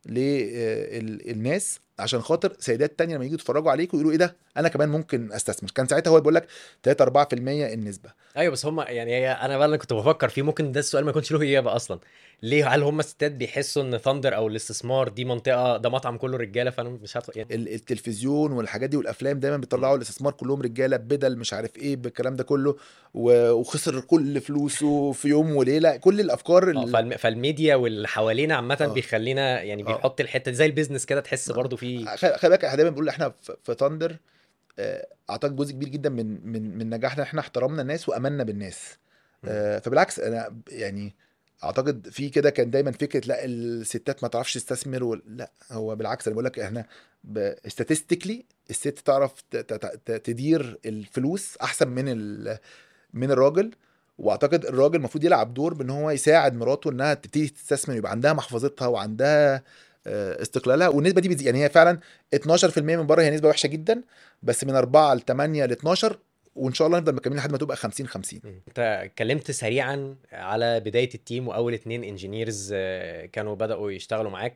للناس عشان خاطر سيدات تانية لما يجوا يتفرجوا عليكم يقولوا ايه ده انا كمان ممكن استثمر كان ساعتها هو بيقول لك 3 4% النسبه ايوه بس هم يعني هي انا بقى اللي كنت بفكر فيه ممكن ده السؤال ما يكونش له اجابه اصلا ليه هل هم الستات بيحسوا ان ثاندر او الاستثمار دي منطقه ده مطعم كله رجاله فانا مش هدخل يعني ال- التلفزيون والحاجات دي والافلام دايما بيطلعوا الاستثمار كلهم رجاله بدل مش عارف ايه بالكلام ده كله و- وخسر كل فلوسه في يوم وليله كل الافكار آه، ال- فالم... فالميديا واللي حوالينا عامه آه. بيخلينا يعني آه. بيحط الحته دي زي البيزنس كده تحس آه. برضو في خ- خلي بالك احنا دايما بنقول احنا في- في ثاندر آه، اعتقد جزء كبير جدا من من من نجاحنا احنا احترمنا الناس وامنا بالناس آه، فبالعكس انا يعني اعتقد في كده كان دايما فكره لا الستات ما تعرفش تستثمر وال- لا هو بالعكس انا بقول لك احنا statistically الست تعرف ت- ت- ت- تدير الفلوس احسن من ال- من الراجل واعتقد الراجل المفروض يلعب دور بان هو يساعد مراته انها تبتدي تستثمر يبقى عندها محفظتها وعندها آه، استقلالها والنسبه دي بتزيد يعني هي فعلا 12% من بره هي نسبه وحشه جدا بس من 4 ل 8 ل 12 وان شاء الله نفضل مكملين لحد ما تبقى 50 50 مم. انت اتكلمت سريعا على بدايه التيم واول اتنين انجينيرز كانوا بداوا يشتغلوا معاك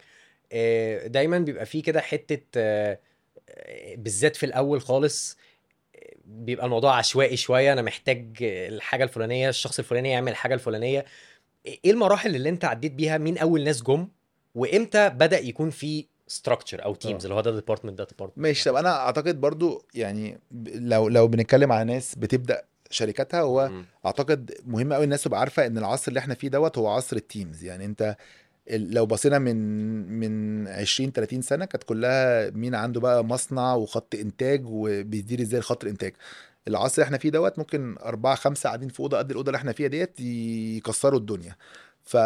آه، دايما بيبقى في كده حته آه، آه، بالذات في الاول خالص آه، بيبقى الموضوع عشوائي شويه انا محتاج الحاجه الفلانيه الشخص الفلاني يعمل الحاجه الفلانيه ايه المراحل اللي انت عديت بيها مين اول ناس جم وامتى بدا يكون في ستراكشر او تيمز اللي هو ده ديبارتمنت ده ديبارتمنت ماشي طب انا اعتقد برضو يعني ب- لو لو بنتكلم على ناس بتبدا شركاتها هو اعتقد مهم قوي الناس تبقى عارفه ان العصر اللي احنا فيه دوت هو عصر التيمز يعني انت ال- لو بصينا من من 20 30 سنه كانت كلها مين عنده بقى مصنع وخط انتاج وبيدير ازاي خط الانتاج العصر اللي احنا فيه دوت ممكن أربعة خمسة قاعدين في أوضة قد الأوضة اللي احنا فيها ديت يكسروا الدنيا ف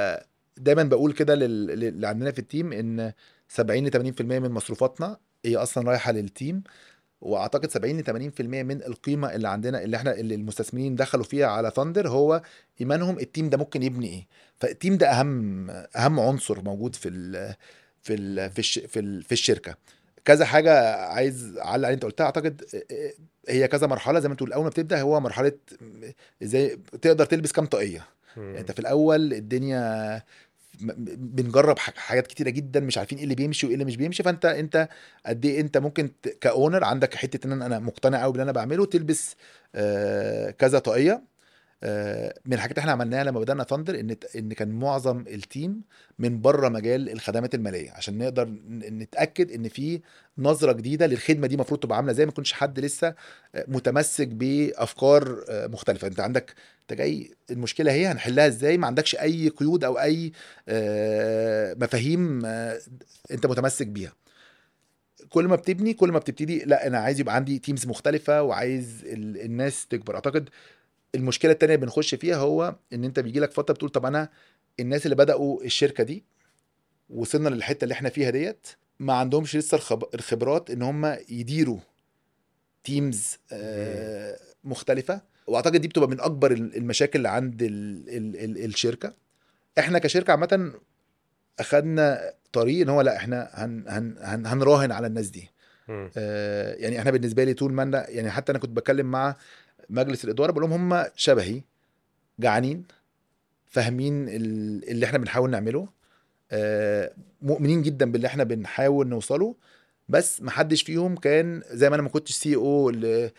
دايما بقول كده لل- لل- اللي عندنا في التيم ان 70 ل 80% من مصروفاتنا هي اصلا رايحه للتيم واعتقد 70 ل 80% من القيمه اللي عندنا اللي احنا اللي المستثمرين دخلوا فيها على ثاندر هو ايمانهم التيم ده ممكن يبني ايه فالتيم ده اهم اهم عنصر موجود في ال في ال في, الش في, ال في الشركه كذا حاجه عايز اعلق على اللي انت قلتها اعتقد هي كذا مرحله زي ما تقول اول ما بتبدا هو مرحله ازاي تقدر تلبس كام طاقيه مم. انت في الاول الدنيا م- م- بنجرب ح- حاجات كتيره جدا مش عارفين ايه اللي بيمشي وايه اللي مش بيمشي فانت انت قد ايه انت ممكن ت- كاونر عندك حته ان انا أنا مقتنع قوي باللي انا بعمله تلبس آه، كذا طاقيه آه، من الحاجات اللي احنا عملناها لما بدانا ثاندر ان ان كان معظم التيم من بره مجال الخدمات الماليه عشان نقدر ن- نتاكد ان في نظره جديده للخدمه دي المفروض تبقى عامله ازاي ما يكونش حد لسه آه، متمسك بافكار آه، مختلفه انت عندك انت جاي المشكله هي هنحلها ازاي ما عندكش اي قيود او اي آه، مفاهيم آه، انت متمسك بيها كل ما بتبني كل ما بتبتدي لا انا عايز يبقى عندي تيمز مختلفه وعايز ال- الناس تكبر اعتقد المشكله التانية اللي بنخش فيها هو ان انت بيجي لك فتره بتقول طب انا الناس اللي بداوا الشركه دي وصلنا للحته اللي احنا فيها ديت ما عندهمش لسه الخب- الخبرات ان هم يديروا تيمز آه، مختلفه واعتقد دي بتبقى من اكبر ال- المشاكل اللي عند ال ال ال الشركه احنا كشركه عامه اخدنا طريق ان هو لا احنا هن هن هن هنراهن على الناس دي مم. آه، يعني احنا بالنسبه لي طول ما انا يعني حتى انا كنت بتكلم مع مجلس الاداره بقول لهم هم شبهي جعانين فاهمين ال- اللي احنا بنحاول نعمله آه، مؤمنين جدا باللي احنا بنحاول نوصله بس ما حدش فيهم كان زي ما انا ما كنتش سي او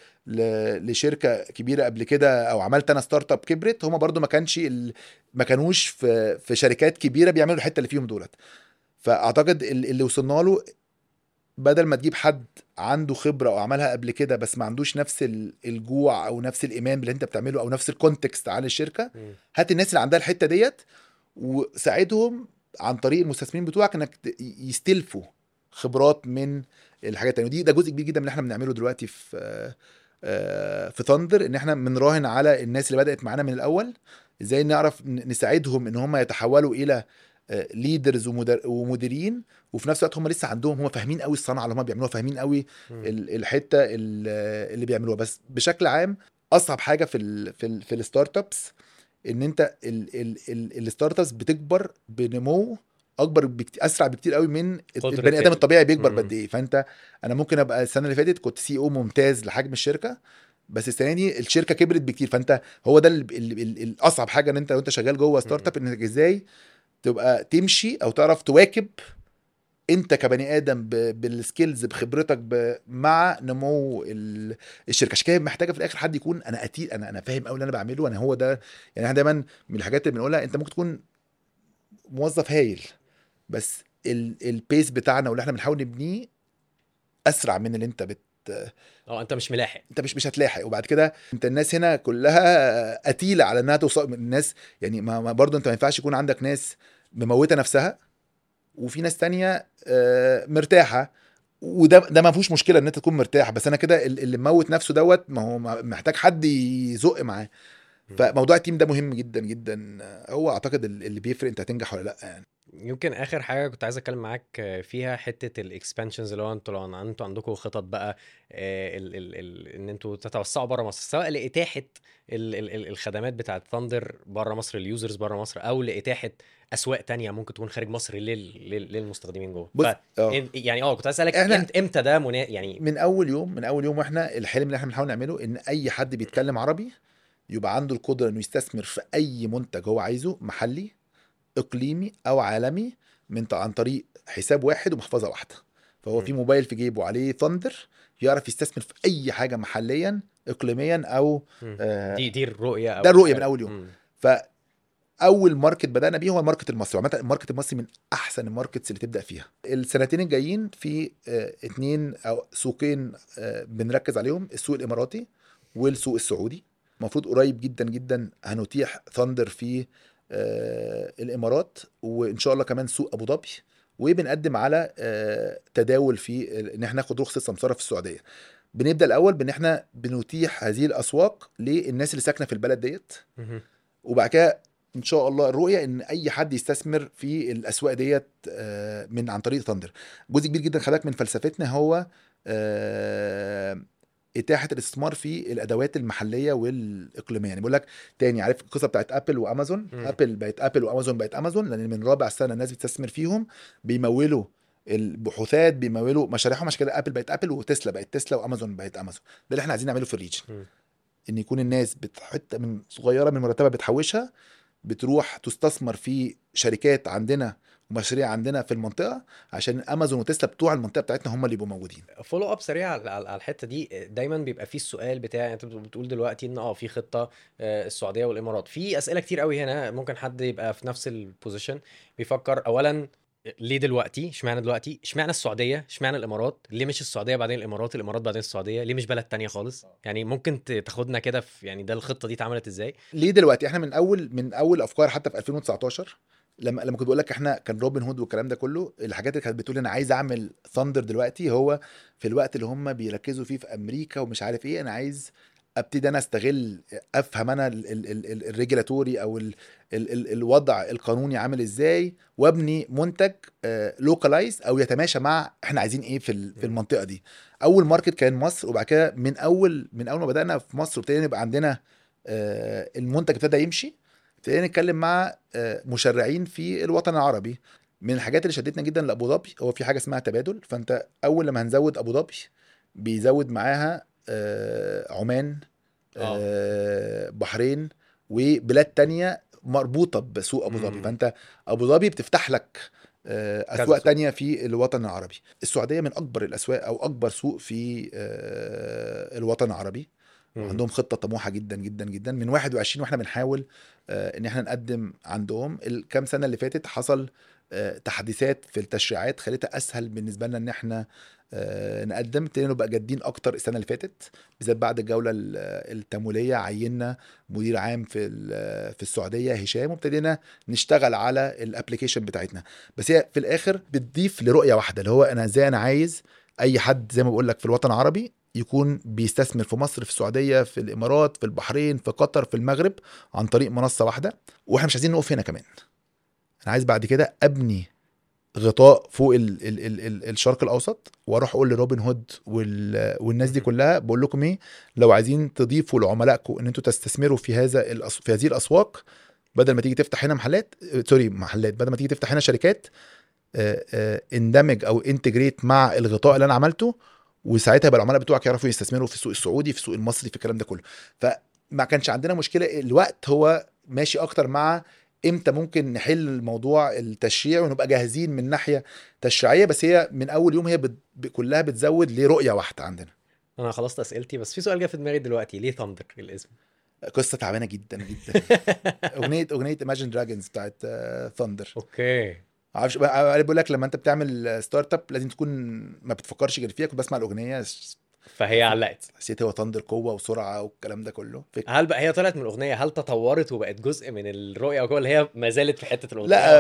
لشركه كبيره قبل كده او عملت انا ستارت اب كبرت هم برضو ما كانش ال- ما كانوش في في شركات كبيره بيعملوا الحته اللي فيهم دولت فاعتقد ال- اللي وصلنا له بدل ما تجيب حد عنده خبره او عملها قبل كده بس ما عندوش نفس ال- الجوع او نفس الايمان باللي انت بتعمله او نفس الكونتكست عن الشركه مم. هات الناس اللي عندها الحته ديت وساعدهم عن طريق المستثمرين بتوعك انك ت- يستلفوا خبرات من الحاجات التانية ودي ده جزء كبير جدا من اللي احنا بنعمله دلوقتي في آه، آه، في ثاندر ان احنا بنراهن على الناس اللي بدات معانا من الاول ازاي نعرف ن- نساعدهم ان هم يتحولوا الى ليدرز ومديرين وفي نفس الوقت هم لسه عندهم هم فاهمين قوي الصنعه اللي هم بيعملوها فاهمين قوي مم. ال- الحته ال- اللي بيعملوها بس بشكل عام اصعب حاجه في ال في ال في الستارت ابس ان انت ال- ال- ال- الستارت ابس بتكبر بنمو اكبر بكتير اسرع بكتير قوي من قدرة البني ادم الطبيعي بيكبر مم. بقد ايه فانت انا ممكن ابقى السنه اللي فاتت كنت سي او ممتاز لحجم الشركه بس السنه دي الشركه كبرت بكتير فانت هو ده ال- ال- ال- الاصعب حاجه ان انت وانت شغال جوه ستارت اب انك ازاي تبقى تمشي او تعرف تواكب انت كبني ادم ب- بالسكيلز بخبرتك ب... مع نمو ال- الشركه عشان كده محتاجه في الاخر حد يكون انا اتيل انا انا فاهم قوي اللي انا بعمله انا هو ده يعني احنا دايما من الحاجات اللي بنقولها انت ممكن تكون موظف هايل بس ال... البيس بتاعنا واللي احنا بنحاول نبنيه اسرع من اللي انت بت... اه انت مش ملاحق انت مش مش هتلاحق وبعد كده انت الناس هنا كلها قتيله على انها توصل الناس يعني ما ما برضه انت ما ينفعش يكون عندك ناس مموته نفسها وفي ناس تانية آه، مرتاحه وده ده ما فيهوش مشكله ان انت تكون مرتاح بس انا كده ال- اللي مموت نفسه دوت ما هو محتاج حد يزق معاه فموضوع التيم ده مهم جدا جدا هو اعتقد ال- اللي بيفرق انت هتنجح ولا لا يعني يمكن اخر حاجه كنت عايز اتكلم معاك فيها حته الاكسبانشنز اللي هو انتوا لو انتوا عندكم خطط بقى آه، ال ال ال ان انتوا تتوسعوا بره مصر سواء لاتاحه ال ال ال الخدمات بتاعه ثاندر بره مصر اليوزرز بره مصر او لاتاحه اسواق تانية ممكن تكون خارج مصر لل لل للمستخدمين جوه بص ف- اه إن- يعني اه كنت عايز اسالك إحنا- إمت- امتى ده منا... يعني من اول يوم من اول يوم واحنا الحلم اللي احنا بنحاول نعمله ان اي حد بيتكلم عربي يبقى عنده القدره انه يستثمر في اي منتج هو عايزه محلي اقليمي او عالمي من عن طريق حساب واحد ومحفظه واحده فهو م. في موبايل في جيبه عليه ثاندر يعرف يستثمر في اي حاجه محليا اقليميا او مم. آه دي دي الرؤيه أو ده الرؤية من حاجة. أول يوم. مم. فاول ماركت بدانا بيه هو الماركت المصري وعامه الماركت المصري من احسن الماركتس اللي تبدا فيها السنتين الجايين في آه، اتنين او سوقين آه، بنركز عليهم السوق الاماراتي والسوق السعودي المفروض قريب جدا جدا هنتيح ثاندر في آه، الامارات وان شاء الله كمان سوق ابو ظبي وبنقدم على آه، تداول في ال- ان احنا ناخد رخصه سمساره في السعوديه بنبدا الاول بان احنا بنتيح هذه الاسواق للناس اللي ساكنه في البلد ديت مهم. وبعد كده ان شاء الله الرؤيه ان اي حد يستثمر في الاسواق ديت آه، من عن طريق ثاندر جزء كبير جدا خلاك من فلسفتنا هو آه، اتاحه الاستثمار في الادوات المحليه والاقليميه يعني بقول لك تاني عارف القصه بتاعت ابل وامازون مم. ابل بقت ابل وامازون بقت امازون لان من رابع سنه الناس بتستثمر فيهم بيمولوا البحوثات بيمولوا مشاريعهم عشان كده ابل بقت ابل وتسلا بقت تسلا وامازون بقت امازون ده اللي احنا عايزين نعمله في الريجن مم. ان يكون الناس بتحط من صغيره من مرتبها بتحوشها بتروح تستثمر في شركات عندنا ومشاريع عندنا في المنطقه عشان امازون وتسلا بتوع المنطقه بتاعتنا هم اللي يبقوا موجودين فولو اب سريع على على الحته دي دايما بيبقى فيه السؤال بتاع انت بتقول دلوقتي ان اه في خطه آه، السعوديه والامارات في اسئله كتير قوي هنا ممكن حد يبقى في نفس البوزيشن بيفكر اولا ليه دلوقتي اشمعنى دلوقتي اشمعنى السعوديه اشمعنى الامارات ليه مش السعوديه بعدين الامارات الامارات بعدين السعوديه ليه مش بلد تانية خالص يعني ممكن ت- تاخدنا كده في يعني ده الخطه دي اتعملت ازاي ليه دلوقتي احنا من اول من اول افكار حتى في 2019 لما لما كنت بقول لك احنا كان روبن هود والكلام ده كله الحاجات اللي كانت بتقول انا عايز اعمل ثاندر دلوقتي هو في الوقت اللي هم بيركزوا فيه في امريكا ومش عارف ايه انا عايز ابتدي انا استغل افهم انا الريجولاتوري او ال ال ال الوضع القانوني عامل ازاي وابني منتج لوكالايز او يتماشى مع احنا عايزين ايه في ال- في المنطقه دي اول ماركت كان مصر وبعد كده من اول من اول ما بدانا في مصر وابتدينا يبقى عندنا آه، المنتج ابتدى يمشي ابتدينا نتكلم مع آه، مشرعين في الوطن العربي من الحاجات اللي شدتنا جدا لابو ظبي هو في حاجه اسمها تبادل فانت اول لما هنزود ابو ظبي بيزود معاها آه، عمان آه، بحرين وبلاد تانية مربوطه بسوق ابو ظبي مم. فانت ابو ظبي بتفتح لك آه، كذا اسواق سوق. تانية في الوطن العربي السعوديه من اكبر الاسواق او اكبر سوق في آه، الوطن العربي مم. وعندهم خطه طموحه جدا جدا جدا من 21 واحنا بنحاول آه، ان احنا نقدم عندهم الكام سنه اللي فاتت حصل آه، تحديثات في التشريعات خلتها اسهل بالنسبه لنا ان احنا آه، نقدم ابتدينا نبقى جادين اكتر السنه اللي فاتت بالذات بعد الجوله ال- التمويليه عيننا مدير عام في ال- في السعوديه هشام وابتدينا نشتغل على الابلكيشن بتاعتنا بس هي في الاخر بتضيف لرؤيه واحده اللي هو انا ازاي انا عايز اي حد زي ما بقول لك في الوطن العربي يكون بيستثمر في مصر في السعوديه في الامارات في البحرين في قطر في المغرب عن طريق منصه واحده واحنا مش عايزين نقف هنا كمان انا عايز بعد كده ابني غطاء فوق ال ال ال ال الشرق الاوسط واروح اقول لروبن هود وال والناس دي كلها بقول لكم ايه لو عايزين تضيفوا لعملائكم ان انتوا تستثمروا في هذا الأس... في هذه الاسواق بدل ما تيجي تفتح هنا محلات آه، سوري محلات بدل ما تيجي تفتح هنا شركات آه، آه، اندمج او انتجريت مع الغطاء اللي انا عملته وساعتها يبقى العملاء بتوعك يعرفوا يستثمروا في السوق السعودي في السوق المصري في الكلام ده كله فما كانش عندنا مشكله الوقت هو ماشي اكتر مع امتى ممكن نحل الموضوع التشريع ونبقى جاهزين من ناحيه تشريعيه بس هي من اول يوم هي بت... ب- كلها بتزود لرؤيه واحده عندنا انا خلصت اسئلتي بس في سؤال جه في دماغي دلوقتي ليه ثاندر الاسم قصه تعبانه جدا جدا اغنيه اغنيه Imagine دراجونز بتاعت ثاندر اوكي معرفش بقى- بقول لك لما انت بتعمل ستارت اب لازم تكون ما بتفكرش غير فيها كنت بسمع الاغنيه فهي علقت حسيت هو ثاندر قوه وسرعه والكلام ده كله فكرة. هل بقى هي طلعت من الاغنيه هل تطورت وبقت جزء من الرؤيه ولا هي ما زالت في حته الاغنيه لا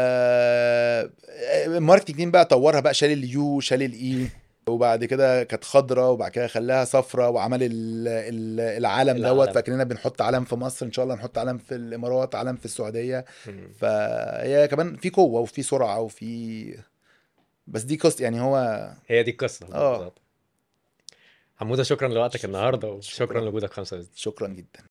آه، الماركتنج تيم بقى طورها بقى شال اليو شال الاي وبعد كده كانت خضراء وبعد كده خلاها صفراء وعمل ال- ال- العلم العلم. دوت فاكريننا بنحط علم في مصر ان شاء الله نحط علم في الامارات علم في السعوديه مم. فهي كمان في قوه وفي سرعه وفي بس دي قصه يعني هو هي دي القصه آه. بالظبط. حموده شكرا لوقتك النهارده وشكرا شكراً. لوجودك خمسة شكرا جدا